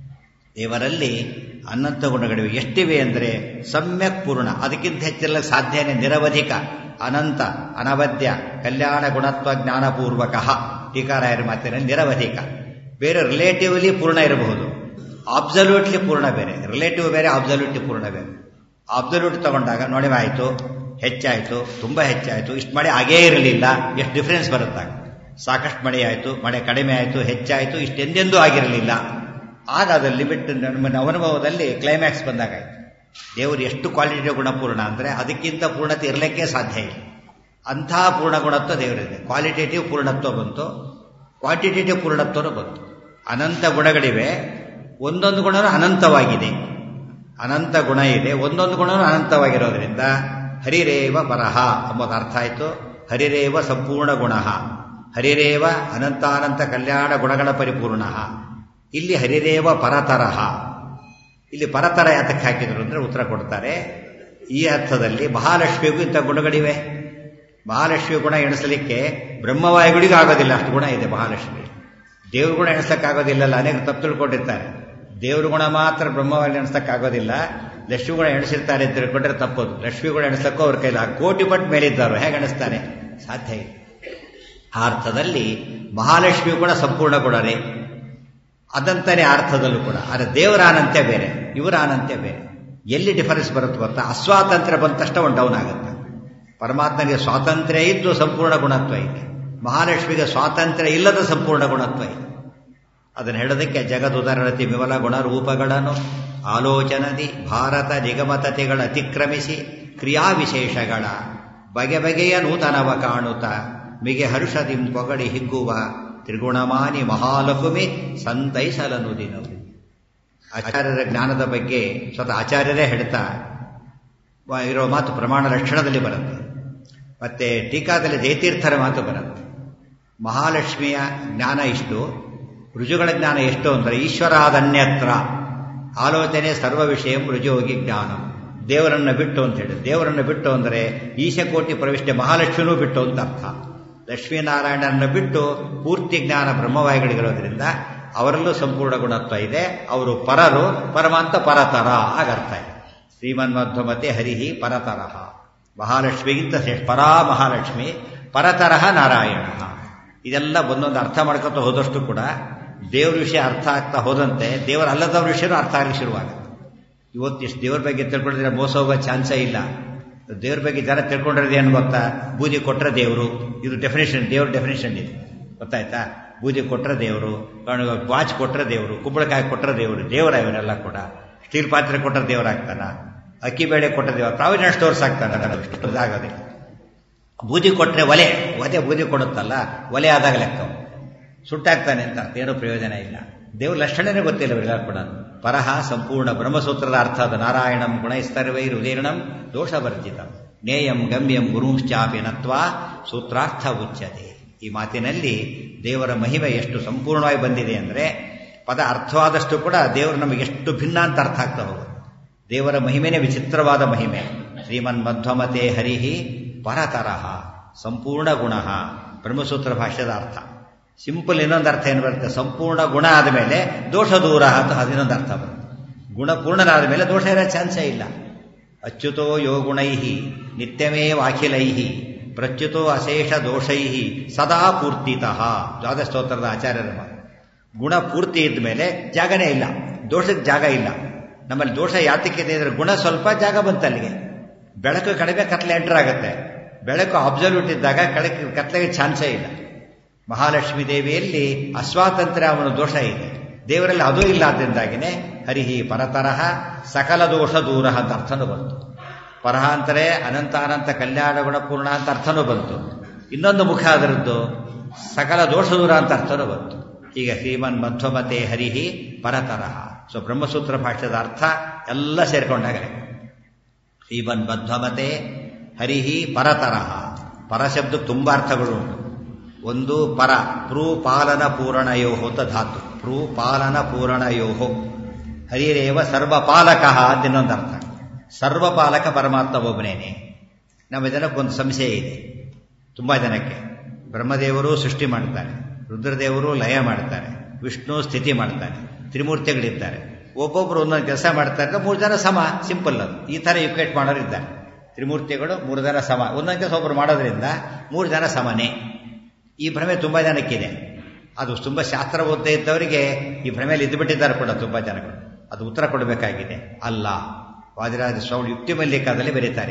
ದೇವರಲ್ಲಿ ಅನಂತ ಗುಣಗಳಿವೆ ಎಷ್ಟಿವೆ ಅಂದರೆ ಸಮ್ಯಕ್ ಪೂರ್ಣ ಅದಕ್ಕಿಂತ ಹೆಚ್ಚಿರಲು ಸಾಧ್ಯನೇ ನಿರವಧಿಕ ಅನಂತ ಅನವದ್ಯ ಕಲ್ಯಾಣ ಗುಣತ್ವ ಜ್ಞಾನಪೂರ್ವಕ ಟೀಕಾರಾಯರ ಮಾತಿನಲ್ಲಿ ನಿರವಧಿಕ ಬೇರೆ ರಿಲೇಟಿವ್ಲಿ ಪೂರ್ಣ ಇರಬಹುದು ಅಬ್ಸಲ್ಯೂಟ್ಲಿ ಪೂರ್ಣ ಬೇರೆ ರಿಲೇಟಿವ್ ಬೇರೆ ಅಬ್ಸಲ್ಯೂಟ್ಲಿ ಪೂರ್ಣ ಬೇರೆ ಅಬ್ಸಲ್ಯೂಟ್ ತಗೊಂಡಾಗ ನೋಡಿ ಆಯಿತು ಹೆಚ್ಚಾಯಿತು ತುಂಬ ಹೆಚ್ಚಾಯಿತು ಇಷ್ಟು ಮಳೆ ಆಗೇ ಇರಲಿಲ್ಲ ಎಷ್ಟು ಡಿಫ್ರೆನ್ಸ್ ಬರುತ್ತಾಗ ಸಾಕಷ್ಟು ಮಳೆ ಆಯಿತು ಮಳೆ ಕಡಿಮೆ ಆಯಿತು ಹೆಚ್ಚಾಯಿತು ಇಷ್ಟೆಂದೆಂದೂ ಆಗಿರಲಿಲ್ಲ ಆಗ ಅದು ಲಿಮಿಟ್ ನಮ್ಮ ಅನುಭವದಲ್ಲಿ ಕ್ಲೈಮ್ಯಾಕ್ಸ್ ಬಂದಾಗಾಯ್ತು ದೇವರು ಎಷ್ಟು ಕ್ವಾಲಿಟಿ ಗುಣಪೂರ್ಣ ಅಂದರೆ ಅದಕ್ಕಿಂತ ಪೂರ್ಣತೆ ಇರಲಿಕ್ಕೆ ಸಾಧ್ಯ ಇಲ್ಲ ಅಂಥ ಪೂರ್ಣ ಗುಣತ್ವ ದೇವರಿದೆ ಕ್ವಾಲಿಟೇಟಿವ್ ಪೂರ್ಣತ್ವ ಬಂತು ಕ್ವಾಂಟಿಟೇಟಿವ್ ಪೂರ್ಣತ್ವನೂ ಬಂತು ಅನಂತ ಗುಣಗಳಿವೆ ಒಂದೊಂದು ಗುಣನೂ ಅನಂತವಾಗಿದೆ ಅನಂತ ಗುಣ ಇದೆ ಒಂದೊಂದು ಗುಣನೂ ಅನಂತವಾಗಿರೋದ್ರಿಂದ ಹರಿರೇವ ಪರಹ ಎಂಬುದು ಅರ್ಥ ಆಯಿತು ಹರಿರೇವ ಸಂಪೂರ್ಣ ಗುಣ ಹರಿರೇವ ಅನಂತಾನಂತ ಕಲ್ಯಾಣ ಗುಣಗಳ ಪರಿಪೂರ್ಣ ಇಲ್ಲಿ ಹರಿರೇವ ಪರತರಹ ಇಲ್ಲಿ ಪರತರ ಯಾತಕ್ಕೆ ಹಾಕಿದ್ರು ಅಂದರೆ ಉತ್ತರ ಕೊಡ್ತಾರೆ ಈ ಅರ್ಥದಲ್ಲಿ ಮಹಾಲಕ್ಷ್ಮಿಗೂ ಇಂಥ ಗುಣಗಳಿವೆ ಮಹಾಲಕ್ಷ್ಮಿ ಗುಣ ಎಣಿಸಲಿಕ್ಕೆ ಬ್ರಹ್ಮವಾಯುಗಳಿಗೂ ಆಗೋದಿಲ್ಲ ಅಷ್ಟು ಗುಣ ಇದೆ ಮಹಾಲಕ್ಷ್ಮಿ ದೇವ್ರ ಗುಣ ಎಣಿಸಕ್ಕಾಗೋದಿಲ್ಲಲ್ಲ ಅನೇಕ ತಪ್ಪು ತಿಳ್ಕೊಂಡಿರ್ತಾರೆ ದೇವ್ರ ಗುಣ ಮಾತ್ರ ಬ್ರಹ್ಮವಾಯು ಎಣಿಸಕ್ಕಾಗೋದಿಲ್ಲ ಲಕ್ಷ್ಮಿ ಗುಣ ಎಣಿಸಿರ್ತಾರೆ ಅಂತ ತಿಳ್ಕೊಂಡ್ರೆ ತಪ್ಪೋದು ಲಕ್ಷ್ಮಿ ಗುಣ ಎಣಿಸಕ್ಕೂ ಅವ್ರ ಕೈಲಿ ಕೋಟಿ ಪಟ್ಟು ಮೇಲಿದ್ದಾರೋ ಹೇಗೆ ಎಣಿಸ್ತಾನೆ ಸಾಧ್ಯ ಇಲ್ಲ ಆ ಅರ್ಥದಲ್ಲಿ ಮಹಾಲಕ್ಷ್ಮಿ ಕೂಡ ಸಂಪೂರ್ಣ ಗುಣನೇ ಅದಂತಾನೆ ಅರ್ಥದಲ್ಲೂ ಕೂಡ ಆದರೆ ದೇವರ ಅನಂತ್ಯ ಬೇರೆ ಇವರ ಅನಂತ್ಯ ಬೇರೆ ಎಲ್ಲಿ ಡಿಫರೆನ್ಸ್ ಬರುತ್ತೆ ಗೊತ್ತಾ ಅಸ್ವಾತಂತ್ರ್ಯ ಬಂದ ತಕ್ಷಣ ಒಂದು ಡೌನ್ ಆಗುತ್ತೆ ಪರಮಾತ್ಮನಿಗೆ ಸ್ವಾತಂತ್ರ್ಯ ಇದ್ದು ಸಂಪೂರ್ಣ ಗುಣತ್ವ ಇದೆ ಮಹಾಲಕ್ಷ್ಮಿಗೆ ಸ್ವಾತಂತ್ರ್ಯ ಇಲ್ಲದ ಸಂಪೂರ್ಣ ಗುಣತ್ವ ಇದೆ ಅದನ್ನು ಹೇಳೋದಕ್ಕೆ ಜಗದುದರತಿ ವಿಮಲ ಗುಣ ರೂಪಗಳನ್ನು ಆಲೋಚನದಿ ಭಾರತ ನಿಗಮತತೆಗಳ ಅತಿಕ್ರಮಿಸಿ ಕ್ರಿಯಾವಿಶೇಷಗಳ ಬಗೆ ಬಗೆಯ ನೂತನವ ಕಾಣುತ್ತ ಮಿಗೆ ಹರ್ಷದಿಂ ಪೊಗಡಿ ಹಿಗ್ಗುವ ತ್ರಿಗುಣಮಾನಿ ಮಹಾಲಕುಮಿ ಸಂತೈಸಲನು ದಿನವು ಆಚಾರ್ಯರ ಜ್ಞಾನದ ಬಗ್ಗೆ ಸ್ವತಃ ಆಚಾರ್ಯರೇ ಹೇಳ್ತಾ ಇರೋ ಮಾತು ಪ್ರಮಾಣ ಲಕ್ಷಣದಲ್ಲಿ ಬರುತ್ತೆ ಮತ್ತೆ ಟೀಕಾದಲ್ಲಿ ಜಯತೀರ್ಥರ ಮಾತು ಬರುತ್ತೆ ಮಹಾಲಕ್ಷ್ಮಿಯ ಜ್ಞಾನ ಇಷ್ಟು ರುಜುಗಳ ಜ್ಞಾನ ಎಷ್ಟು ಅಂದರೆ ಈಶ್ವರಾದನ್ಯತ್ರ ಆಲೋಚನೆ ಸರ್ವ ವಿಷಯ ರುಜುಯೋಗಿ ಜ್ಞಾನ ದೇವರನ್ನು ಬಿಟ್ಟು ಅಂತ ಹೇಳಿ ದೇವರನ್ನು ಬಿಟ್ಟು ಅಂದರೆ ಈಶಕೋಟಿ ಪ್ರವಿಷ್ಟ ಮಹಾಲಕ್ಷ್ಮಿನೂ ಬಿಟ್ಟು ಅಂತ ಅರ್ಥ ಲಕ್ಷ್ಮೀನಾರಾಯಣರನ್ನು ಬಿಟ್ಟು ಪೂರ್ತಿ ಜ್ಞಾನ ಬ್ರಹ್ಮವಾಯಿಗಳಿರೋದ್ರಿಂದ ಅವರಲ್ಲೂ ಸಂಪೂರ್ಣ ಗುಣತ್ವ ಇದೆ ಅವರು ಪರರು ಪರಮಾಂತ ಪರತರ ಆಗ ಅರ್ಥ ಇದೆ ಶ್ರೀಮನ್ಮಧ್ವಮತೆ ಹರಿಹಿ ಪರತರಹ ಮಹಾಲಕ್ಷ್ಮಿಗಿಂತ ಶ್ರೇಷ್ಠ ಪರಾ ಮಹಾಲಕ್ಷ್ಮಿ ಪರತರಹ ನಾರಾಯಣ ಇದೆಲ್ಲ ಒಂದೊಂದು ಅರ್ಥ ಮಾಡ್ಕೊತ ಹೋದಷ್ಟು ಕೂಡ ದೇವ್ರ ವಿಷಯ ಅರ್ಥ ಆಗ್ತಾ ಹೋದಂತೆ ದೇವರ ಅಲ್ಲದವ್ರ ವಿಷಯನೂ ಅರ್ಥ ಆಗಲಿಕ್ಕೆ ಶುರುವಾಗುತ್ತೆ ಇವತ್ತು ಇಷ್ಟು ದೇವ್ರ ಬಗ್ಗೆ ತಿಳ್ಕೊಂಡಿದ್ರೆ ಮೋಸ ಹೋಗೋ ಚಾನ್ಸೇ ಇಲ್ಲ ದೇವ್ರ ಬಗ್ಗೆ ಜನ ತಿಳ್ಕೊಂಡಿರೋದು ಏನು ಗೊತ್ತಾ ಬೂದಿ ಕೊಟ್ಟರೆ ದೇವರು ಇದು ಡೆಫಿನೇಷನ್ ದೇವ್ರ ಡೆಫಿನೇಷನ್ ಇದೆ ಗೊತ್ತಾಯ್ತಾ ಬೂದಿ ಕೊಟ್ಟರೆ ದೇವರು ವಾಚ್ ಕೊಟ್ಟರೆ ದೇವರು ಕುಂಬಳಕಾಯಿ ಕೊಟ್ಟರೆ ದೇವರು ದೇವರ ಇವರೆಲ್ಲ ಕೂಡ ಸ್ಟೀಲ್ ಪಾತ್ರೆ ಕೊಟ್ಟರೆ ದೇವರಾಗ್ತಾನ ಅಕ್ಕಿ ಬೇಳೆ ಕೊಟ್ಟರೆ ದೇವರ ಪ್ರಾವಿಡೆಂಟ್ ಸ್ಟೋರ್ಸ್ ಆಗ್ತಾನೆ ಇದಾಗೋದಿಲ್ಲ ಬೂದಿ ಕೊಟ್ಟರೆ ಒಲೆ ಒಲೆ ಬೂದಿ ಕೊಡುತ್ತಲ್ಲ ಒಲೆ ಆದಾಗ ಲೆಕ್ಕ ಸುಟ್ಟಾಗ್ತಾನೆ ಅಂತ ಅರ್ಥ ಏನೂ ಪ್ರಯೋಜನ ಇಲ್ಲ ದೇವ್ರ ಲಕ್ಷಣನೇ ಗೊತ್ತಿಲ್ಲ ಇವರೆಲ್ಲ ಕೂಡ ಪರಹ ಸಂಪೂರ್ಣ ಬ್ರಹ್ಮಸೂತ್ರದ ಅರ್ಥ ಅದು ನಾರಾಯಣಂ ಗುಣೈಸ್ತರ್ವೈರುದೀರ್ಣಂ ದೋಷವರ್ಜಿತ ನೇಯಂ ಗಮ್ಯಂ ಗುರುಂಶ್ಚಾಪಿ ನತ್ವಾ ಸೂತ್ರಾರ್ಥ ಉಚ್ಯತೆ ಈ ಮಾತಿನಲ್ಲಿ ದೇವರ ಮಹಿಮೆ ಎಷ್ಟು ಸಂಪೂರ್ಣವಾಗಿ ಬಂದಿದೆ ಅಂದರೆ ಪದ ಅರ್ಥವಾದಷ್ಟು ಕೂಡ ದೇವರು ನಮಗೆ ಎಷ್ಟು ಭಿನ್ನ ಅಂತ ಅರ್ಥ ಆಗ್ತಾ ಹೋಗುತ್ತೆ ದೇವರ ಮಹಿಮೆನೇ ವಿಚಿತ್ರವಾದ ಮಹಿಮೆ ಶ್ರೀಮನ್ ಮಧ್ವಮತೆ ಹರಿಹಿ ಪರತರಹ ಸಂಪೂರ್ಣ ಗುಣ ಬ್ರಹ್ಮಸೂತ್ರ ಭಾಷ್ಯದ ಅರ್ಥ ಸಿಂಪಲ್ ಇನ್ನೊಂದು ಅರ್ಥ ಏನು ಬರುತ್ತೆ ಸಂಪೂರ್ಣ ಗುಣ ಆದ ಮೇಲೆ ದೋಷ ದೂರ ಅಂತ ಅದನ್ನೊಂದು ಅರ್ಥ ಬರುತ್ತೆ ಗುಣ ಪೂರ್ಣನಾದ ಮೇಲೆ ದೋಷ ಇರೋ ಚಾನ್ಸೇ ಇಲ್ಲ ಅಚ್ಯುತೋ ಯೋ ಗುಣೈ ನಿತ್ಯಮೇವಾಖಿಲೈ ಪ್ರಚ್ಯುತೋ ಅಶೇಷ ದೋಷೈ ಸದಾ ಪೂರ್ತಿತಃ ದ್ವಾದಸ್ತೋತ್ರದ ಆಚಾರ್ಯರ ಮಾತು ಗುಣ ಪೂರ್ತಿ ಇದ್ದ ಮೇಲೆ ಜಾಗನೇ ಇಲ್ಲ ದೋಷಕ್ಕೆ ಜಾಗ ಇಲ್ಲ ನಮ್ಮಲ್ಲಿ ದೋಷ ಯಾತಕ್ಕಿದೆ ಅಂದ್ರೆ ಗುಣ ಸ್ವಲ್ಪ ಜಾಗ ಬಂತಲ್ಲಿಗೆ ಬೆಳಕು ಕಡಿಮೆ ಕತ್ಲೆ ಎಂಟರ್ ಆಗುತ್ತೆ ಬೆಳಕು ಅಬ್ಸಲ್ಯೂಟ್ ಇದ್ದಾಗ ಕಳಕ್ಕೆ ಕತ್ಲೆಗೆ ಚಾನ್ಸೇ ಇಲ್ಲ ಮಹಾಲಕ್ಷ್ಮೀ ದೇವಿಯಲ್ಲಿ ಅಸ್ವಾತಂತ್ರ್ಯ ಅವನ ದೋಷ ಇದೆ ದೇವರಲ್ಲಿ ಅದೂ ಇಲ್ಲ ಆದ್ದರಿಂದಾಗಿನೇ ಹರಿಹಿ ಪರತರಹ ಸಕಲ ದೋಷ ದೂರ ಅಂತ ಅರ್ಥನೂ ಬಂತು ಪರಹ ಅಂತಲೇ ಅನಂತ ಅನಂತ ಕಲ್ಯಾಣ ಗುಣಪೂರ್ಣ ಅಂತ ಅರ್ಥನೂ ಬಂತು ಇನ್ನೊಂದು ಮುಖ ಅದರದ್ದು ಸಕಲ ದೋಷ ದೂರ ಅಂತ ಅರ್ಥನೂ ಬಂತು ಈಗ ಶ್ರೀಮನ್ ಮಧ್ವಮತೆ ಹರಿಹಿ ಪರತರಹ ಸೊ ಬ್ರಹ್ಮಸೂತ್ರ ಭಾಷ್ಯದ ಅರ್ಥ ಎಲ್ಲ ಸೇರ್ಕೊಂಡಾಗಲೇ ಶ್ರೀಮನ್ ಮಧ್ವಮತೆ ಹರಿಹಿ ಪರತರಹ ಪರಶಬ್ದಕ್ಕೆ ತುಂಬ ಅರ್ಥಗಳು ಉಂಟು ಒಂದು ಪರ ಪೃಪಾಲನ ಪೂರಣಯೋಹೋ ಅಂತ ಧಾತು ಪೃಪಾಲನ ಪೂರಣಯೋಹೋ ಹರಿರೇವ ಸರ್ವಪಾಲಕ ಅಂತ ಇನ್ನೊಂದು ಅರ್ಥ ಸರ್ವಪಾಲಕ ಪರಮಾತ್ಮ ಒಬ್ಬನೇನೆ ನಮ್ಮ ಜನಕ್ಕೊಂದು ಸಂಶಯ ಇದೆ ತುಂಬ ಜನಕ್ಕೆ ಬ್ರಹ್ಮದೇವರು ಸೃಷ್ಟಿ ಮಾಡ್ತಾರೆ ರುದ್ರದೇವರು ಲಯ ಮಾಡ್ತಾರೆ ವಿಷ್ಣು ಸ್ಥಿತಿ ಮಾಡ್ತಾರೆ ತ್ರಿಮೂರ್ತಿಗಳಿದ್ದಾರೆ ಒಬ್ಬೊಬ್ರು ಒಂದೊಂದು ಕೆಲಸ ಮಾಡ್ತಾರೆ ಮೂರು ಜನ ಸಮ ಸಿಂಪಲ್ ಅದು ಈ ಥರ ಯುಕೇಟ್ ಮಾಡೋರು ಇದ್ದಾರೆ ತ್ರಿಮೂರ್ತಿಗಳು ಮೂರು ಜನ ಸಮ ಒಂದೊಂದು ಕೆಲಸ ಒಬ್ಬರು ಮಾಡೋದ್ರಿಂದ ಮೂರು ಜನ ಸಮನೇ ಈ ಭ್ರಮೆ ತುಂಬ ಜನಕ್ಕಿದೆ ಅದು ತುಂಬ ಶಾಸ್ತ್ರ ಓದ್ತಾ ಇದ್ದವರಿಗೆ ಈ ಭ್ರಮೆಯಲ್ಲಿ ಇದ್ದುಬಿಟ್ಟಿದ್ದಾರೆ ಕೂಡ ತುಂಬ ಜನಗಳು ಅದು ಉತ್ತರ ಕೊಡಬೇಕಾಗಿದೆ ಅಲ್ಲ ವಾದಿರಾಜ ಸ್ವಾಮಿ ಯುಕ್ತಿ ಮಲ್ಲಿಕಾದಲ್ಲಿ ಬರೀತಾರೆ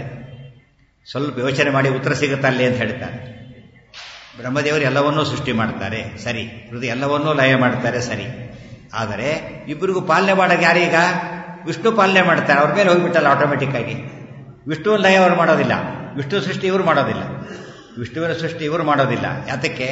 ಸ್ವಲ್ಪ ಯೋಚನೆ ಮಾಡಿ ಉತ್ತರ ಸಿಗುತ್ತಾ ಅಲ್ಲಿ ಅಂತ ಹೇಳ್ತಾರೆ ಬ್ರಹ್ಮದೇವರು ಎಲ್ಲವನ್ನೂ ಸೃಷ್ಟಿ ಮಾಡ್ತಾರೆ ಸರಿ ಹೃದಯ ಎಲ್ಲವನ್ನೂ ಲಯ ಮಾಡ್ತಾರೆ ಸರಿ ಆದರೆ ಇಬ್ಬರಿಗೂ ಪಾಲನೆ ಮಾಡೋಕೆ ಯಾರೀಗ ವಿಷ್ಣು ಪಾಲನೆ ಮಾಡ್ತಾರೆ ಅವ್ರ ಮೇಲೆ ಹೋಗ್ಬಿಟ್ಟಲ್ಲ ಆಟೋಮೆಟಿಕ್ ಆಗಿ ವಿಷ್ಣು ಲಯ ಅವರು ಮಾಡೋದಿಲ್ಲ ವಿಷ್ಣು ಸೃಷ್ಟಿ ಇವರು ಮಾಡೋದಿಲ್ಲ ವಿಷ್ಣುವಿನ ಸೃಷ್ಟಿ ಇವರು ಮಾಡೋದಿಲ್ಲ ಯಾತಕ್ಕೆ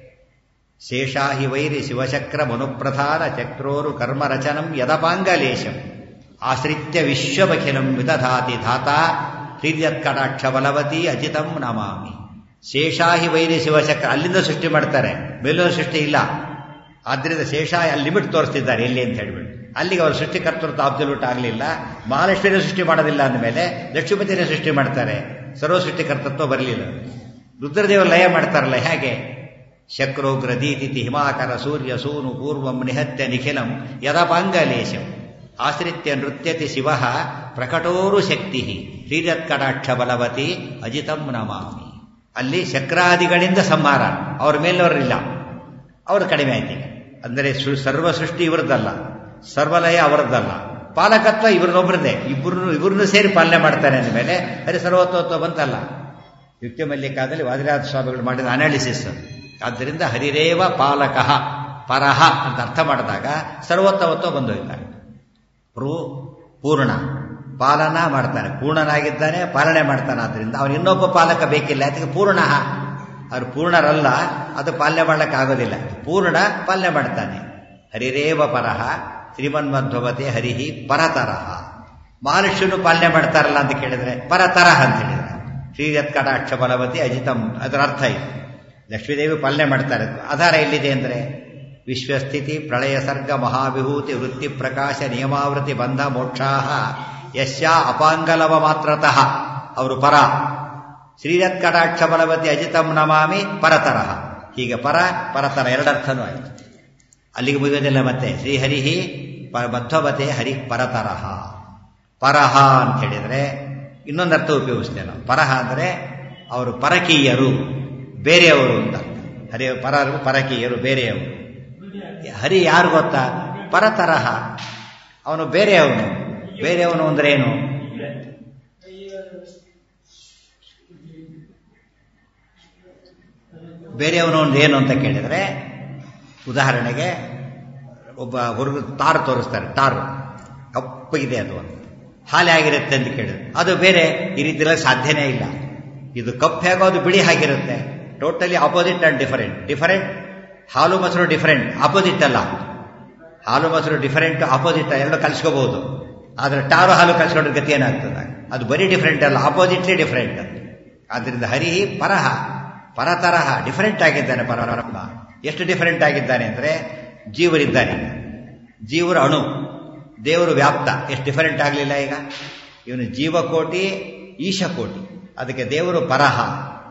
ಶೇಷಾಹಿ ವೈರಿ ಶಿವಚಕ್ರ ಮನುಪ್ರಧಾನ ಚಕ್ರೋರು ಕರ್ಮರಚನಂ ಯದಪಾಂಗಲೇಶಂ ಆಶ್ರಿತ್ಯ ವಿಶ್ವಮಖಿಲಂ ವಿದಧಾತಿ ಧಾತ ಹೃದಯತ್ಕಟಾಕ್ಷ ಬಲವತಿ ಅಜಿತಂ ನಮಾಮಿ ಶೇಷಾಹಿ ವೈರಿ ಶಿವಚಕ್ರ ಅಲ್ಲಿಂದ ಸೃಷ್ಟಿ ಮಾಡ್ತಾರೆ ಮೇಲಿನ ಸೃಷ್ಟಿ ಇಲ್ಲ ಆದ್ದರಿಂದ ಶೇಷಾಹಿ ಅಲ್ಲಿ ಲಿಮಿಟ್ ತೋರಿಸ್ತಿದ್ದಾರೆ ಎಲ್ಲಿ ಅಂತ ಹೇಳ್ಬಿಟ್ಟು ಅಲ್ಲಿಗೆ ಅವರು ಸೃಷ್ಟಿಕರ್ತೃತ್ವ ಅಬ್ಸಲ್ಯೂಟ್ ಆಗಲಿಲ್ಲ ಮಹಾಲಕ್ಷ್ಮಿನೇ ಸೃಷ್ಟಿ ಮಾಡೋದಿಲ್ಲ ಅಂದಮೇಲೆ ಲಕ್ಷ್ಮೀಪತಿನೇ ಸೃಷ್ಟಿ ಮಾಡ್ತಾರೆ ಸರ್ವ ಸೃಷ್ಟಿಕರ್ತತ್ವ ಬರಲಿಲ್ಲ ರುದ್ರದೇವರು ಲಯ ಮಾಡ್ತಾರಲ್ಲ ಹೇಗೆ ಶಕ್ರೋಗ್ರ ದೀತಿಥಿ ಹಿಮಾಕರ ಸೂರ್ಯ ಸೂನು ಪೂರ್ವಂ ನಿಹತ್ಯ ನಿಖಿಲಂ ಯದಪಾಂಗಲೇಶಂ ಆಶ್ರಿತ್ಯ ನೃತ್ಯತಿ ಶಿವ ಪ್ರಕಟೋರು ಶಕ್ತಿ ಶ್ರೀರತ್ಕಟಾಕ್ಷ ಬಲವತಿ ಅಜಿತಂ ನಮಾಮಿ ಅಲ್ಲಿ ಶಕ್ರಾದಿಗಳಿಂದ ಸಂಹಾರ ಅವ್ರ ಮೇಲವರಿಲ್ಲ ಅವರು ಕಡಿಮೆ ಆಯ್ತು ಅಂದರೆ ಸರ್ವ ಸೃಷ್ಟಿ ಇವರದ್ದಲ್ಲ ಸರ್ವಲಯ ಅವರದ್ದಲ್ಲ ಪಾಲಕತ್ವ ಇವ್ರನ್ನೊಬ್ಬರದೇ ಇಬ್ಬರು ಇಬ್ಬರನ್ನು ಸೇರಿ ಪಾಲನೆ ಮಾಡ್ತಾರೆ ಅಂದಮೇಲೆ ಅರೆ ಸರ್ವತ್ವತ್ವ ಬಂತಲ್ಲ ಯುಕ್ತಿ ಮಲ್ಲಿಕಾದಲ್ಲಿ ವಾದಿರಾಜ ಸ್ವಾಮಿಗಳು ಮಾಡಿದ ಅನಾಲಿಸಿಸ್ ಆದ್ದರಿಂದ ಹರಿರೇವ ಪಾಲಕ ಪರಹ ಅಂತ ಅರ್ಥ ಮಾಡಿದಾಗ ಸರ್ವೋತ್ತಮತ್ವ ಬಂದೋಯ್ತಾರೆ ಪೃ ಪೂರ್ಣ ಪಾಲನ ಮಾಡ್ತಾನೆ ಪೂರ್ಣನಾಗಿದ್ದಾನೆ ಪಾಲನೆ ಮಾಡ್ತಾನೆ ಆದ್ದರಿಂದ ಅವನು ಇನ್ನೊಬ್ಬ ಪಾಲಕ ಬೇಕಿಲ್ಲ ಅದಕ್ಕೆ ಪೂರ್ಣ ಅವ್ರು ಪೂರ್ಣರಲ್ಲ ಅದು ಪಾಲನೆ ಮಾಡಲಿಕ್ಕೆ ಆಗೋದಿಲ್ಲ ಪೂರ್ಣ ಪಾಲನೆ ಮಾಡ್ತಾನೆ ಹರಿರೇವ ಪರಹ ಶ್ರೀಮನ್ಮಧ್ವತೆ ಹರಿಹಿ ಪರತರಹ ಮಹಾಲಕ್ಷ್ಮಿನು ಪಾಲನೆ ಮಾಡ್ತಾರಲ್ಲ ಅಂತ ಕೇಳಿದ್ರೆ ಪರತರಹ ಅಂತ ಹೇಳಿದ್ರೆ ಶ್ರೀರತ್ಕಟಾಕ್ಷ ಬಲವತಿ ಅಜಿತಂ ಅದರ ಅರ್ಥ ಇದೆ ಲಕ್ಷ್ಮೀದೇವಿ ಪಾಲನೆ ಮಾಡ್ತಾರೆ ಆಧಾರ ಎಲ್ಲಿದೆ ಅಂದರೆ ವಿಶ್ವಸ್ಥಿತಿ ಪ್ರಳಯ ಸರ್ಗ ಮಹಾವಿಭೂತಿ ವೃತ್ತಿ ಪ್ರಕಾಶ ನಿಯಮಾವೃತಿ ಬಂಧ ಮೋಕ್ಷಾ ಯಶ್ಯ ಅಪಾಂಗಲವ ಮಾತ್ರತಃ ಅವರು ಪರ ಶ್ರೀರತ್ಕಟಾಕ್ಷ ಬಲವತಿ ಅಜಿತಂ ನಮಾಮಿ ಪರತರಹ ಹೀಗೆ ಪರ ಪರತರ ಎರಡರ್ಥನೂ ಆಯಿತು ಅಲ್ಲಿಗೆ ಮುಗಿಯೋದಿಲ್ಲ ಮತ್ತೆ ಶ್ರೀಹರಿಹಿ ಮಧ್ವವತೆ ಹರಿ ಪರತರಹ ಪರಹ ಅಂತ ಹೇಳಿದರೆ ಇನ್ನೊಂದು ಅರ್ಥ ಉಪಯೋಗಿಸ್ತೇವೆ ನಾವು ಪರಹ ಅಂದರೆ ಅವರು ಪರಕೀಯರು ಬೇರೆಯವರು ಅಂತ ಹರಿ ಪರರು ಪರಕೀಯರು ಬೇರೆಯವರು ಹರಿ ಯಾರು ಗೊತ್ತಾ ಪರತರಹ ಅವನು ಬೇರೆಯವನು ಬೇರೆಯವನು ಅಂದ್ರೆ ಏನು ಬೇರೆಯವನು ಒಂದು ಏನು ಅಂತ ಕೇಳಿದರೆ ಉದಾಹರಣೆಗೆ ಒಬ್ಬ ಹುಡುಗ ತಾರು ತೋರಿಸ್ತಾರೆ ಟಾರು ಕಪ್ಪಗಿದೆ ಅದು ಒಂದು ಹಾಲೆ ಆಗಿರುತ್ತೆ ಅಂತ ಕೇಳಿದ್ರೆ ಅದು ಬೇರೆ ಈ ರೀತಿ ಸಾಧ್ಯನೇ ಇಲ್ಲ ಇದು ಕಪ್ಪು ಹೇಗೋ ಅದು ಬಿಳಿ ಆಗಿರುತ್ತೆ totally opposite and different different ಹಾಲು ಮೊಸರು ಡಿಫರೆಂಟ್ ಆಪೋಸಿಟ್ ಅಲ್ಲ ಹಾಲು ಮೊಸರು ಡಿಫರೆಂಟ್ ಆಪೋಸಿಟ್ ಎರಡು ಕಲಿಸ್ಕೋಬಹುದು ಆದರೆ ಟಾರು ಹಾಲು ಕಲಿಸ್ಕೊಂಡ್ರೆ ಗತಿ ಏನಾಗ್ತದೆ ಅದು ಬರೀ ಡಿಫರೆಂಟ್ ಅಲ್ಲ ಆಪೋಸಿಟ್ಲಿ ಡಿಫರೆಂಟ್ ಆದ್ರಿಂದ ಹರಿ ಪರಹ ಪರತರಹ ಡಿಫರೆಂಟ್ ಆಗಿದ್ದಾನೆ ಪರಬ್ರಹ್ಮ ಎಷ್ಟು ಡಿಫರೆಂಟ್ ಆಗಿದ್ದಾನೆ ಅಂದರೆ ಜೀವರಿದ್ದಾನೆ ಜೀವರ ಅಣು ದೇವರು ವ್ಯಾಪ್ತ ಎಷ್ಟು ಡಿಫರೆಂಟ್ ಆಗಲಿಲ್ಲ ಈಗ ಇವನು ಜೀವಕೋಟಿ ಈಶಕೋಟಿ ಅದಕ್ಕೆ ದೇವರು ಪರಹ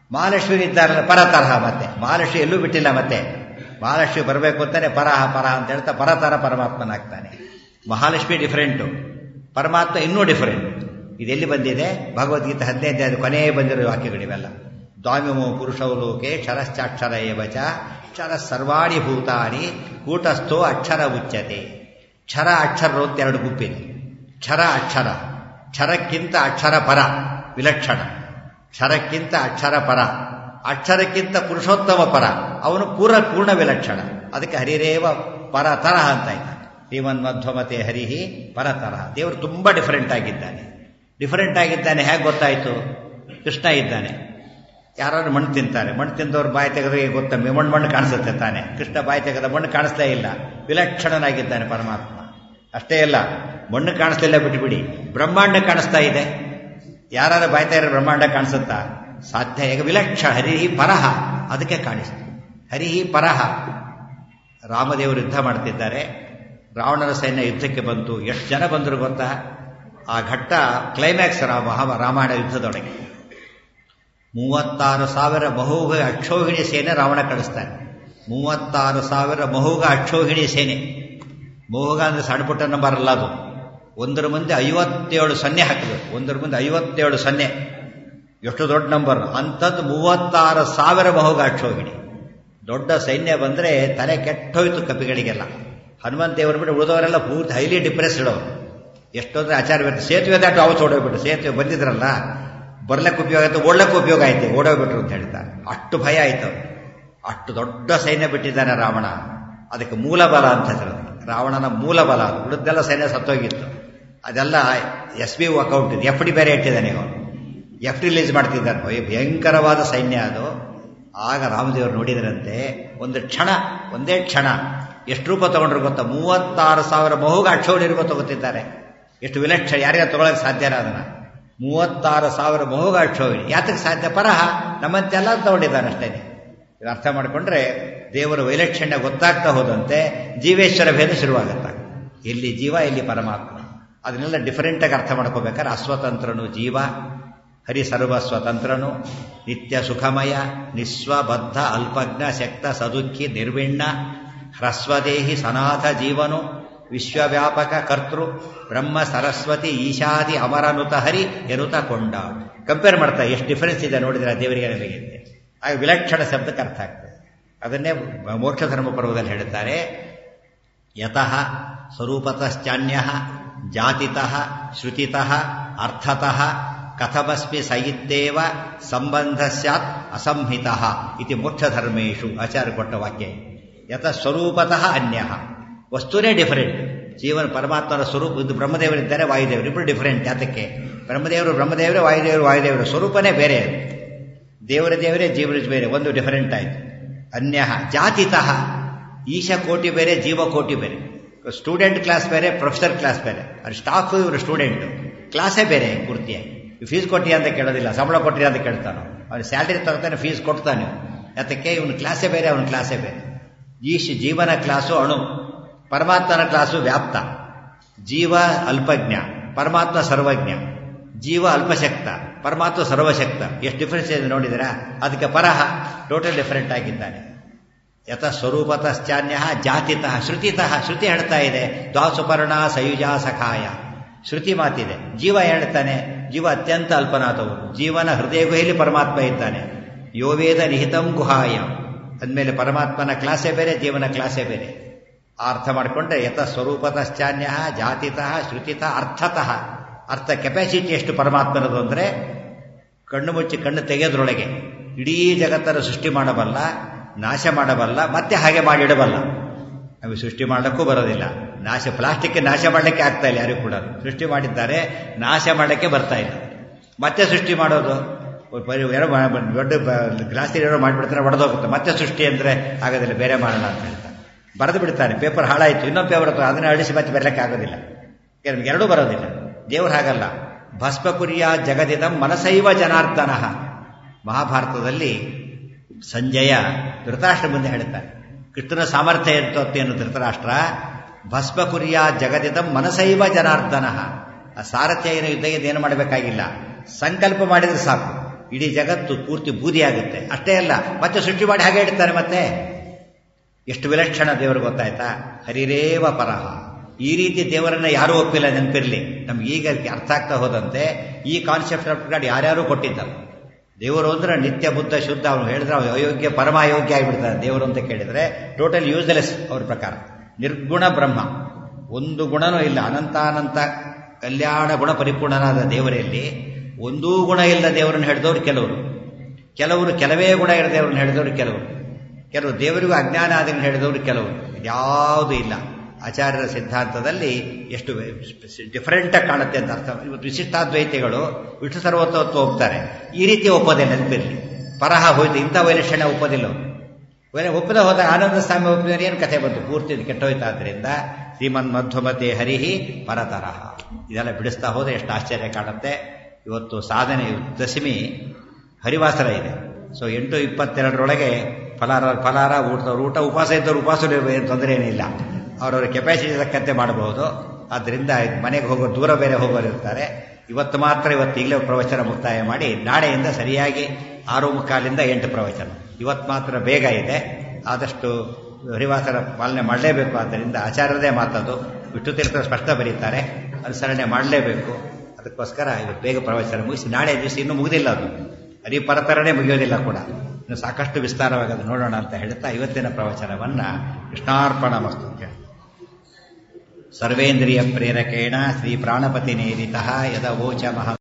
ಮಹಾಲಕ್ಷ್ಮಿ ಇದ್ದಾರಲ್ಲ ಪರ ತರಹ ಮತ್ತೆ ಮಹಾಲಕ್ಷ್ಮಿ ಎಲ್ಲೂ ಬಿಟ್ಟಿಲ್ಲ ಮತ್ತೆ ಮಹಾಲಕ್ಷ್ಮಿ ಬರಬೇಕು ಅಂತಾನೆ ಪರಹ ಪರ ಅಂತ ಹೇಳ್ತಾ ಪರತರ ಪರಮಾತ್ಮನಾಗ್ತಾನೆ ಮಹಾಲಕ್ಷ್ಮಿ ಡಿಫರೆಂಟು ಪರಮಾತ್ಮ ಇನ್ನೂ ಡಿಫರೆಂಟ್ ಇದೆಲ್ಲಿ ಬಂದಿದೆ ಭಗವದ್ಗೀತೆ ಹದಿನೈದು ಕೊನೆಯೇ ಬಂದಿರೋ ವಾಕ್ಯಗಳಿವೆಲ್ಲ ದ್ವಾಮಿಮೋ ಪುರುಷವು ಲೋಕೆ ಕ್ಷರಶ್ಚಾಕ್ಷರ ಏವಚ ಕ್ಷರ ಸರ್ವಾಣಿ ಭೂತಾನಿ ಕೂಟಸ್ಥೋ ಅಕ್ಷರ ಉಚ್ಯತೆ ಕ್ಷರ ಅಕ್ಷರರು ಅಂತ ಎರಡು ಗುಂಪಿದೆ ಕ್ಷರ ಅಕ್ಷರ ಕ್ಷರಕ್ಕಿಂತ ಅಕ್ಷರ ಪರ ವಿಲಕ್ಷಣ ಕ್ಷರಕ್ಕಿಂತ ಅಕ್ಷರ ಪರ ಅಕ್ಷರಕ್ಕಿಂತ ಪುರುಷೋತ್ತಮ ಪರ ಅವನು ಪೂರ ಪೂರ್ಣ ವಿಲಕ್ಷಣ ಅದಕ್ಕೆ ಹರಿರೇವ ಪರ ತರಹ ಅಂತ ಆಯ್ತು ಶ್ರೀಮನ್ ಮಧ್ವಮತೆ ಹರಿಹಿ ಪರತರಹ ದೇವರು ತುಂಬಾ ಡಿಫರೆಂಟ್ ಆಗಿದ್ದಾನೆ ಡಿಫರೆಂಟ್ ಆಗಿದ್ದಾನೆ ಹೇಗೆ ಗೊತ್ತಾಯ್ತು ಕೃಷ್ಣ ಇದ್ದಾನೆ ಯಾರಾದ್ರೂ ಮಣ್ಣು ತಿಂತಾರೆ ಮಣ್ಣು ತಿಂದವ್ರು ಬಾಯಿ ತೆಗೆದ್ರೆ ಗೊತ್ತ ಮಣ್ಣು ಮಣ್ಣು ಕಾಣಿಸುತ್ತೆ ತಾನೆ ಕೃಷ್ಣ ಬಾಯಿ ತೆಗೆದ ಮಣ್ಣು ಕಾಣಿಸ್ಲೇ ಇಲ್ಲ ವಿಲಕ್ಷಣನಾಗಿದ್ದಾನೆ ಪರಮಾತ್ಮ ಅಷ್ಟೇ ಅಲ್ಲ ಮಣ್ಣು ಕಾಣಿಸ್ಲಿಲ್ಲ ಬಿಟ್ಬಿಡಿ ಬ್ರಹ್ಮಾಂಡ ಕಾಣಿಸ್ತಾ ಇದೆ ಯಾರು ಬಾಯಿ ತೆಗೆದ್ರೆ ಬ್ರಹ್ಮಾಂಡ ಕಾಣಿಸುತ್ತಾ ಸಾಧ್ಯ ಈಗ ವಿಲಕ್ಷಣ ಹರಿಹಿ ಪರಹ ಅದಕ್ಕೆ ಕಾಣಿಸ್ತು ಹರಿಹಿ ಪರಹ ರಾಮದೇವರು ಯುದ್ಧ ಮಾಡ್ತಿದ್ದಾರೆ ರಾವಣನ ಸೈನ್ಯ ಯುದ್ಧಕ್ಕೆ ಬಂತು ಎಷ್ಟು ಜನ ಬಂದರು ಗೊತ್ತಾ ಆ ಘಟ್ಟ ಕ್ಲೈಮ್ಯಾಕ್ಸ್ ರಾಮ ರಾಮಾಯಣ ಯುದ್ಧದೊಳಗೆ ಮೂವತ್ತಾರು ಸಾವಿರ ಬಹುಗ ಅಕ್ಷೋಹಿಣಿ ಸೇನೆ ರಾವಣ ಕಳಿಸ್ತಾನೆ ಮೂವತ್ತಾರು ಸಾವಿರ ಮಹುಗ ಅಕ್ಷೋಹಿಣಿ ಸೇನೆ ಮಹುಗ ಅಂದ್ರೆ ಸಣ್ಣ ಪುಟ್ಟ ನಂಬರ್ ಅಲ್ಲ ಅದು ಒಂದರ ಮುಂದೆ ಐವತ್ತೇಳು ಸೊನ್ನೆ ಹಾಕಿದ್ರು ಒಂದರ ಮುಂದೆ ಐವತ್ತೇಳು ಸೊನ್ನೆ ಎಷ್ಟು ದೊಡ್ಡ ನಂಬರ್ ಅಂಥದ್ದು ಮೂವತ್ತಾರು ಸಾವಿರ ಮಹುಗ ಅಕ್ಷೋಹಿಣಿ ದೊಡ್ಡ ಸೈನ್ಯ ಬಂದರೆ ತಲೆ ಕೆಟ್ಟೋಯ್ತು ಕಪಿಗಳಿಗೆಲ್ಲ ಹನುಮಂತ ದೇವರು ಬಿಟ್ಟು ಉಳಿದವರೆಲ್ಲ ಪೂರ್ತಿ ಹೈಲಿ ಡಿಪ್ರೆಸ್ಡ್ ಅವರು ಎಷ್ಟೊಂದ್ರೆ ಆಚಾರ ಬರ್ತದೆ ಸೇತುವೆ ದಾಟು ಅವತ್ತು ಓಡೋಗ್ಬಿಟ್ಟು ಸೇತುವೆ ಬಂದಿದ್ರಲ್ಲ ಬರ್ಲಕ್ಕೆ ಉಪಯೋಗ ಆಯ್ತು ಓಡ್ಲಕ್ಕೆ ಉಪಯೋಗ ಆಯ್ತು ಓಡೋಗ್ಬಿಟ್ರು ಅಂತ ಹೇಳ್ತಾರೆ ಅಷ್ಟು ಭಯ ಆಯ್ತು ಅಷ್ಟು ದೊಡ್ಡ ಸೈನ್ಯ ಬಿಟ್ಟಿದ್ದಾನೆ ರಾವಣ ಅದಕ್ಕೆ ಮೂಲ ಬಲ ಅಂತ ಹೆಸರು ರಾವಣನ ಮೂಲ ಬಲ ಅದು ಉಳಿದೆಲ್ಲ ಸೈನ್ಯ ಸತ್ತೋಗಿತ್ತು ಅದೆಲ್ಲ ಎಸ್ ಬಿ ಅಕೌಂಟ್ ಇದೆ ಎಫ್ ಡಿ ಬೇರೆ ಇಟ್ಟಿದ್ದಾನೆ ಅವನು ಎಫ್ ಡಿ ರಿಲೀಸ್ ಮಾಡ್ತಿದ್ದಾನೆ ಭಯಂಕರವಾದ ಸೈನ್ಯ ಅದು ಆಗ ರಾಮದೇವರು ನೋಡಿದರಂತೆ ಒಂದು ಕ್ಷಣ ಒಂದೇ ಕ್ಷಣ ಎಷ್ಟು ರೂಪ ತಗೊಂಡ್ರು ಗೊತ್ತಾ ಮೂವತ್ತಾರು ಸಾವಿರ ಬಹುಗ ಅಕ್ಷೋಣಿ ರೂಪ ತಗೋತಿದ್ದಾರೆ ಎಷ್ಟು ವಿಲಕ್ಷ ಯಾರಿಗ ತಗೊಳಕ್ ಸಾಧ್ಯನ ಅದನ್ನ ಮೂವತ್ತಾರು ಸಾವಿರ ಬಹುಗ ಅಕ್ಷೋಹಿಣಿ ಯಾತಕ್ಕೆ ಸಾಧ್ಯ ಪರಹ ನಮ್ಮಂತೆಲ್ಲ ತಗೊಂಡಿದ್ದಾನೆ ಅಷ್ಟೇ ಇದು ಅರ್ಥ ಮಾಡಿಕೊಂಡ್ರೆ ದೇವರ ವೈಲಕ್ಷಣ್ಯ ಗೊತ್ತಾಗ್ತಾ ಹೋದಂತೆ ಜೀವೇಶ್ವರ ಭೇದ ಶುರುವಾಗತ್ತ ಇಲ್ಲಿ ಜೀವ ಇಲ್ಲಿ ಪರಮಾತ್ಮ ಅದನ್ನೆಲ್ಲ ಡಿಫರೆಂಟ್ ಆಗಿ ಅರ್ಥ ಮಾಡ್ಕೋಬೇಕಾದ್ರೆ ಅಸ್ವತಂತ್ರನು ಜೀವ ಹರಿ ಸರ್ವ ಸ್ವತಂತ್ರನು ನಿತ್ಯ ಸುಖಮಯ ನಿಸ್ವಬದ್ಧ ಅಲ್ಪಜ್ಞ ಶಕ್ತ ಸದುಖಿ ನಿರ್ವಿಣ್ಣ ಹ್ರಸ್ವದೇಹಿ ಸನಾಥ ಜೀವನು ವಿಶ್ವವ್ಯಾಪಕ ಕರ್ತೃ ಬ್ರಹ್ಮ ಸರಸ್ವತಿ ಈಶಾದಿ ಅಮರನುತ ಹರಿ ಎನುತ ಕೊಂಡ ಕಂಪೇರ್ ಮಾಡ್ತಾ ಎಷ್ಟು ಡಿಫರೆನ್ಸ್ ಇದೆ ನೋಡಿದ್ರೆ ದೇವರಿಗೆ ನಮಗೆ ಆಗ ವಿಲಕ್ಷಣ ಶಬ್ದಕ್ಕೆ ಅರ್ಥ ಆಗ್ತದೆ ಅದನ್ನೇ ಮೋಕ್ಷ ಧರ್ಮ ಪರ್ವದಲ್ಲಿ ಹೇಳುತ್ತಾರೆ ಯತಃ ಸ್ವರೂಪತಶ್ಚಾನ್ಯ ಜಾತಿತಃ ಶ್ರುತಿತಃ ಅರ್ಥತಃ ಕಥಮಸ್ಮಿ ಸಯಿತ್ತೇವ ಸಂಬಂಧ ಸ್ಯಾತ್ ಅಸಂಹಿತ ಇತಿ ಮೋಕ್ಷಧರ್ಮೇಶು ಆಚಾರ್ಯ ಕೊಟ್ಟ ವಾಕ್ಯ ಯತ ಸ್ವರೂಪತಃ ಅನ್ಯ ವಸ್ತುನೇ ಡಿಫರೆಂಟ್ ಜೀವನ ಪರಮಾತ್ಮನ ಸ್ವರೂಪ ಇದು ಬ್ರಹ್ಮದೇವರಿದ್ದಾರೆ ವಾಯುದೇವರು ಇಬ್ಬರು ಡಿಫರೆಂಟ್ ಯಾತಕ್ಕೆ ಬ್ರಹ್ಮದೇವರು ಬ್ರಹ್ಮದೇವರೇ ವಾಯುದೇವರು ವಾಯುದೇವರು ಸ್ವರೂಪನೇ ಬೇರೆ ದೇವರ ದೇವರೇ ಜೀವನ ಬೇರೆ ಒಂದು ಡಿಫರೆಂಟ್ ಆಯಿತು ಅನ್ಯ ಜಾತಿತಃ ಈಶ ಕೋಟಿ ಬೇರೆ ಜೀವ ಕೋಟಿ ಬೇರೆ ಸ್ಟೂಡೆಂಟ್ ಕ್ಲಾಸ್ ಬೇರೆ ಪ್ರೊಫೆಸರ್ ಕ್ಲಾಸ್ ಬೇರೆ ಅದು ಸ್ಟಾಫ್ ಇವರು ಸ್ಟೂಡೆಂಟ್ ಕ್ಲಾಸೇ ಬೇರೆ ಪೂರ್ತಿಯಾಗಿ ಫೀಸ್ ಕೊಟ್ಟಿ ಅಂತ ಕೇಳೋದಿಲ್ಲ ಸಂಬಳ ಕೊಟ್ಟಿರಿ ಅಂತ ಕೇಳ್ತಾನೆ ಅವನು ಸ್ಯಾಲ್ರಿ ತಗೋತಾನೆ ಫೀಸ್ ಕೊಡ್ತಾನೆ ಯಾತಕ್ಕೆ ಇವನು ಕ್ಲಾಸೇ ಬೇರೆ ಅವನ ಕ್ಲಾಸೇ ಬೇರೆ ಈಶ್ ಜೀವನ ಕ್ಲಾಸು ಅಣು ಪರಮಾತ್ಮನ ಕ್ಲಾಸು ವ್ಯಾಪ್ತ ಜೀವ ಅಲ್ಪಜ್ಞ ಪರಮಾತ್ಮ ಸರ್ವಜ್ಞ ಜೀವ ಅಲ್ಪಶಕ್ತ ಪರಮಾತ್ಮ ಸರ್ವಶಕ್ತ ಎಷ್ಟು ಡಿಫರೆನ್ಸ್ ಇದೆ ನೋಡಿದಿರಾ ಅದಕ್ಕೆ ಪರಹ ಟೋಟಲ್ ಡಿಫರೆಂಟ್ ಆಗಿದ್ದಾನೆ ಯಥ ಸ್ವರೂಪತಶ್ಚಾನ್ಯ ಜಾತಿತಃ ಶ್ರುತಿತಃ ಶ್ರುತಿ ಹೇಳ್ತಾ ಇದೆ ದ್ವಾಸುಪರ್ಣ ಸಯುಜಾ ಸಖಾಯ ಶ್ರುತಿ ಮಾತಿದೆ ಜೀವ ಹೇಳ್ತಾನೆ ಜೀವ ಅತ್ಯಂತ ಅಲ್ಪನಾಥವನು ಜೀವನ ಹೃದಯ ಗುಹೆಯಲ್ಲಿ ಪರಮಾತ್ಮ ಇದ್ದಾನೆ ಯೋವೇದ ನಿಹಿತಂ ಗುಹಾಯ ಅಂದಮೇಲೆ ಪರಮಾತ್ಮನ ಕ್ಲಾಸೇ ಬೇರೆ ಜೀವನ ಕ್ಲಾಸೇ ಬೇರೆ ಆ ಅರ್ಥ ಮಾಡಿಕೊಂಡ್ರೆ ಯಥ ಸ್ವರೂಪತಶ್ಚಾನ್ಯ ಜಾತಿತಃ ಶ್ರುತಿತಃ ಅರ್ಥತಃ ಅರ್ಥ ಕೆಪಾಸಿಟಿ ಎಷ್ಟು ಪರಮಾತ್ಮನದು ಅಂದರೆ ಕಣ್ಣು ಮುಚ್ಚಿ ಕಣ್ಣು ತೆಗೆಯೋದ್ರೊಳಗೆ ಇಡೀ ಜಗತ್ತನ್ನು ಸೃಷ್ಟಿ ಮಾಡಬಲ್ಲ ನಾಶ ಮಾಡಬಲ್ಲ ಮತ್ತೆ ಹಾಗೆ ಮಾಡಿಡಬಲ್ಲ ನಮಗೆ ಸೃಷ್ಟಿ ಮಾಡಲಿಕ್ಕೂ ಬರೋದಿಲ್ಲ ನಾಶ ಪ್ಲಾಸ್ಟಿಕ್ ನಾಶ ಮಾಡಲಿಕ್ಕೆ ಆಗ್ತಾ ಇಲ್ಲ ಯಾರಿಗೂ ಕೂಡ ಸೃಷ್ಟಿ ಮಾಡಿದ್ದಾರೆ ನಾಶ ಮಾಡಲಿಕ್ಕೆ ಬರ್ತಾ ಇಲ್ಲ ಮತ್ತೆ ಸೃಷ್ಟಿ ಮಾಡೋದು ಏನೋ ದೊಡ್ಡ ಗ್ಲಾಸ್ ಏನೋ ಮಾಡಿಬಿಡ್ತಾರೆ ಒಡೆದೋಗುತ್ತೆ ಮತ್ತೆ ಸೃಷ್ಟಿ ಅಂದರೆ ಆಗೋದಿಲ್ಲ ಬೇರೆ ಮಾಡೋಣ ಅಂತ ಹೇಳ್ತಾರೆ ಬರೆದು ಬಿಡ್ತಾನೆ ಪೇಪರ್ ಹಾಳಾಯಿತು ಇನ್ನೊಂದು ಪೇಪರ್ ಅದನ್ನ ಅಳಿಸಿ ಮತ್ತೆ ಬರಲಿಕ್ಕೆ ಆಗೋದಿಲ್ಲ ನಮ್ಗೆ ಎರಡೂ ಬರೋದಿಲ್ಲ ದೇವ್ರು ಹಾಗಲ್ಲ ಭಸ್ಮಕುರಿಯ ಜಗದಿದಂ ಮನಸೈವ ಜನಾರ್ದನ ಮಹಾಭಾರತದಲ್ಲಿ ಸಂಜಯ ಧೃತರಾಷ್ಟ್ರ ಮುಂದೆ ಹೇಳ್ತಾರೆ ಕೃಷ್ಣನ ಸಾಮರ್ಥ್ಯ ಏನು ಧೃತರಾಷ್ಟ್ರ ಭಸ್ಮಕುರಿಯ ಜಗದಿದಂ ಮನಸೈವ ಜನಾರ್ದನ ಆ ಸಾರಥ್ಯ ಏನು ಯುದ್ಧ ಏನು ಮಾಡಬೇಕಾಗಿಲ್ಲ ಸಂಕಲ್ಪ ಮಾಡಿದ್ರೆ ಸಾಕು ಇಡೀ ಜಗತ್ತು ಪೂರ್ತಿ ಬೂದಿ ಆಗುತ್ತೆ ಅಷ್ಟೇ ಅಲ್ಲ ಮತ್ತೆ ಸೃಷ್ಟಿ ಮಾಡಿ ಹಾಗೆ ಇಡ್ತಾರೆ ಮತ್ತೆ ಎಷ್ಟು ವಿಲಕ್ಷಣ ದೇವರು ಗೊತ್ತಾಯ್ತಾ ಹರಿರೇವ ಪರಹ ಈ ರೀತಿ ದೇವರನ್ನ ಯಾರೂ ಒಪ್ಪಿಲ್ಲ ನೆನಪಿರಲಿ ನಮ್ಗೆ ಈಗ ಅರ್ಥ ಆಗ್ತಾ ಹೋದಂತೆ ಈ ಕಾನ್ಸೆಪ್ಟ್ ಪ್ರಕಾರ ಯಾರ್ಯಾರು ಕೊಟ್ಟಿದ್ದಲ್ಲ ದೇವರು ಅಂದ್ರೆ ನಿತ್ಯ ಬುದ್ಧ ಶುದ್ಧ ಅವನು ಹೇಳಿದ್ರೆ ಅವನು ಅಯೋಗ್ಯ ಪರಮ ಅಯೋಗ್ಯ ಆಗಿಬಿಡ್ತಾನೆ ದೇವರು ಅಂತ ಕೇಳಿದ್ರೆ ಟೋಟಲ್ ಯೂಸ್ಲೆಸ್ ಅವ್ರ ಪ್ರಕಾರ ನಿರ್ಗುಣ ಬ್ರಹ್ಮ ಒಂದು ಗುಣನೂ ಇಲ್ಲ ಅನಂತಾನಂತ ಕಲ್ಯಾಣ ಗುಣ ಪರಿಪೂರ್ಣನಾದ ದೇವರಲ್ಲಿ ಒಂದೂ ಗುಣ ಇಲ್ಲ ದೇವರನ್ನು ಹಿಡಿದವರು ಕೆಲವರು ಕೆಲವರು ಕೆಲವೇ ಗುಣ ಇರದೆ ಅವ್ರನ್ನ ಹಿಡಿದವರು ಕೆಲವರು ಕೆಲವು ದೇವರಿಗೂ ಅಜ್ಞಾನ ಆದಿನ ಹೇಳಿದವರು ಕೆಲವರು ಇದ್ಯಾವುದೂ ಇಲ್ಲ ಆಚಾರ್ಯರ ಸಿದ್ಧಾಂತದಲ್ಲಿ ಎಷ್ಟು ಡಿಫರೆಂಟಾಗಿ ಕಾಣುತ್ತೆ ಅಂತ ಅರ್ಥ ಇವತ್ತು ವಿಶಿಷ್ಟಾದ್ವೈತಿಗಳು ವಿಷ್ಣು ಸರ್ವೋತ್ತತ್ವ ಒಪ್ತಾರೆ ಈ ರೀತಿ ಒಪ್ಪೋದಿಲ್ಲ ನೆನಪಿರಲಿ ಪರಹ ಹೋಯ್ತು ಇಂಥ ವೈಲಕ್ಷಣ್ಯ ಒಪ್ಪೋದಿಲ್ಲ ಅವರು ವೈಲ ಒಪ್ಪದ ಹೋದಾಗ ಆನಂದ ಸ್ವಾಮಿ ಒಪ್ಪಿದರೆ ಏನು ಕಥೆ ಬಂತು ಪೂರ್ತಿ ಕೆಟ್ಟೋಯ್ತಾದ್ರಿಂದ ಶ್ರೀಮನ್ ಮಧ್ವಮತೆ ಹರಿಹಿ ಪರತರಹ ಇದೆಲ್ಲ ಬಿಡಿಸ್ತಾ ಹೋದ್ರೆ ಎಷ್ಟು ಆಶ್ಚರ್ಯ ಕಾಣುತ್ತೆ ಇವತ್ತು ಸಾಧನೆ ದಶಮಿ ಹರಿವಾಸರ ಇದೆ ಸೊ ಎಂಟು ಇಪ್ಪತ್ತೆರಡರೊಳಗೆ ಫಲಾರ ಫಲಾರ ಊಟದವ್ರು ಊಟ ಉಪವಾಸ ಇದ್ದವ್ರು ಉಪವಾಸ ಏನು ತೊಂದರೆ ಏನಿಲ್ಲ ಅವರವರ ಕೆಪಾಸಿಟಿ ತಕ್ಕಂತೆ ಮಾಡಬಹುದು ಆದ್ದರಿಂದ ಮನೆಗೆ ಹೋಗೋ ದೂರ ಬೇರೆ ಹೋಗೋರು ಇರ್ತಾರೆ ಇವತ್ತು ಮಾತ್ರ ಇವತ್ತು ಈಗಲೇ ಪ್ರವಚನ ಮುಕ್ತಾಯ ಮಾಡಿ ನಾಳೆಯಿಂದ ಸರಿಯಾಗಿ ಆರು ಮುಕ್ಕಾಲಿಂದ ಎಂಟು ಪ್ರವಚನ ಇವತ್ತು ಮಾತ್ರ ಬೇಗ ಇದೆ ಆದಷ್ಟು ಹರಿವಾಸರ ಪಾಲನೆ ಮಾಡಲೇಬೇಕು ಆದ್ದರಿಂದ ಆಚಾರ್ಯರದೇ ಮಾತದು ವಿಷ್ಣು ತೀರ್ಥರು ಸ್ಪಷ್ಟ ಬರೀತಾರೆ ಅನುಸರಣೆ ಮಾಡಲೇಬೇಕು ಅದಕ್ಕೋಸ್ಕರ ಇವತ್ತು ಬೇಗ ಪ್ರವಚನ ಮುಗಿಸಿ ನಾಳೆ ದಿವಸ ಇನ್ನೂ ಮುಗಿದಿಲ್ಲ ಅದು ಹರಿಪರತರನೇ ಮುಗಿಯೋದಿಲ್ಲ ಕೂಡ ಇನ್ನು ಸಾಕಷ್ಟು ವಿಸ್ತಾರವಾಗಿ ಅದು ನೋಡೋಣ ಅಂತ ಹೇಳ್ತಾ ಇವತ್ತಿನ ಪ್ರವಚನವನ್ನ ಕೃಷ್ಣಾರ್ಪಣ ಮಸ್ತು ಅಂತ ಹೇಳಿ ಸರ್ವೇಂದ್ರಿಯ ಪ್ರೇರಕೇಣ ಶ್ರೀ ಪ್ರಾಣಪತಿ ನೇರಿತ ಯದ ಓಚ ಮಹ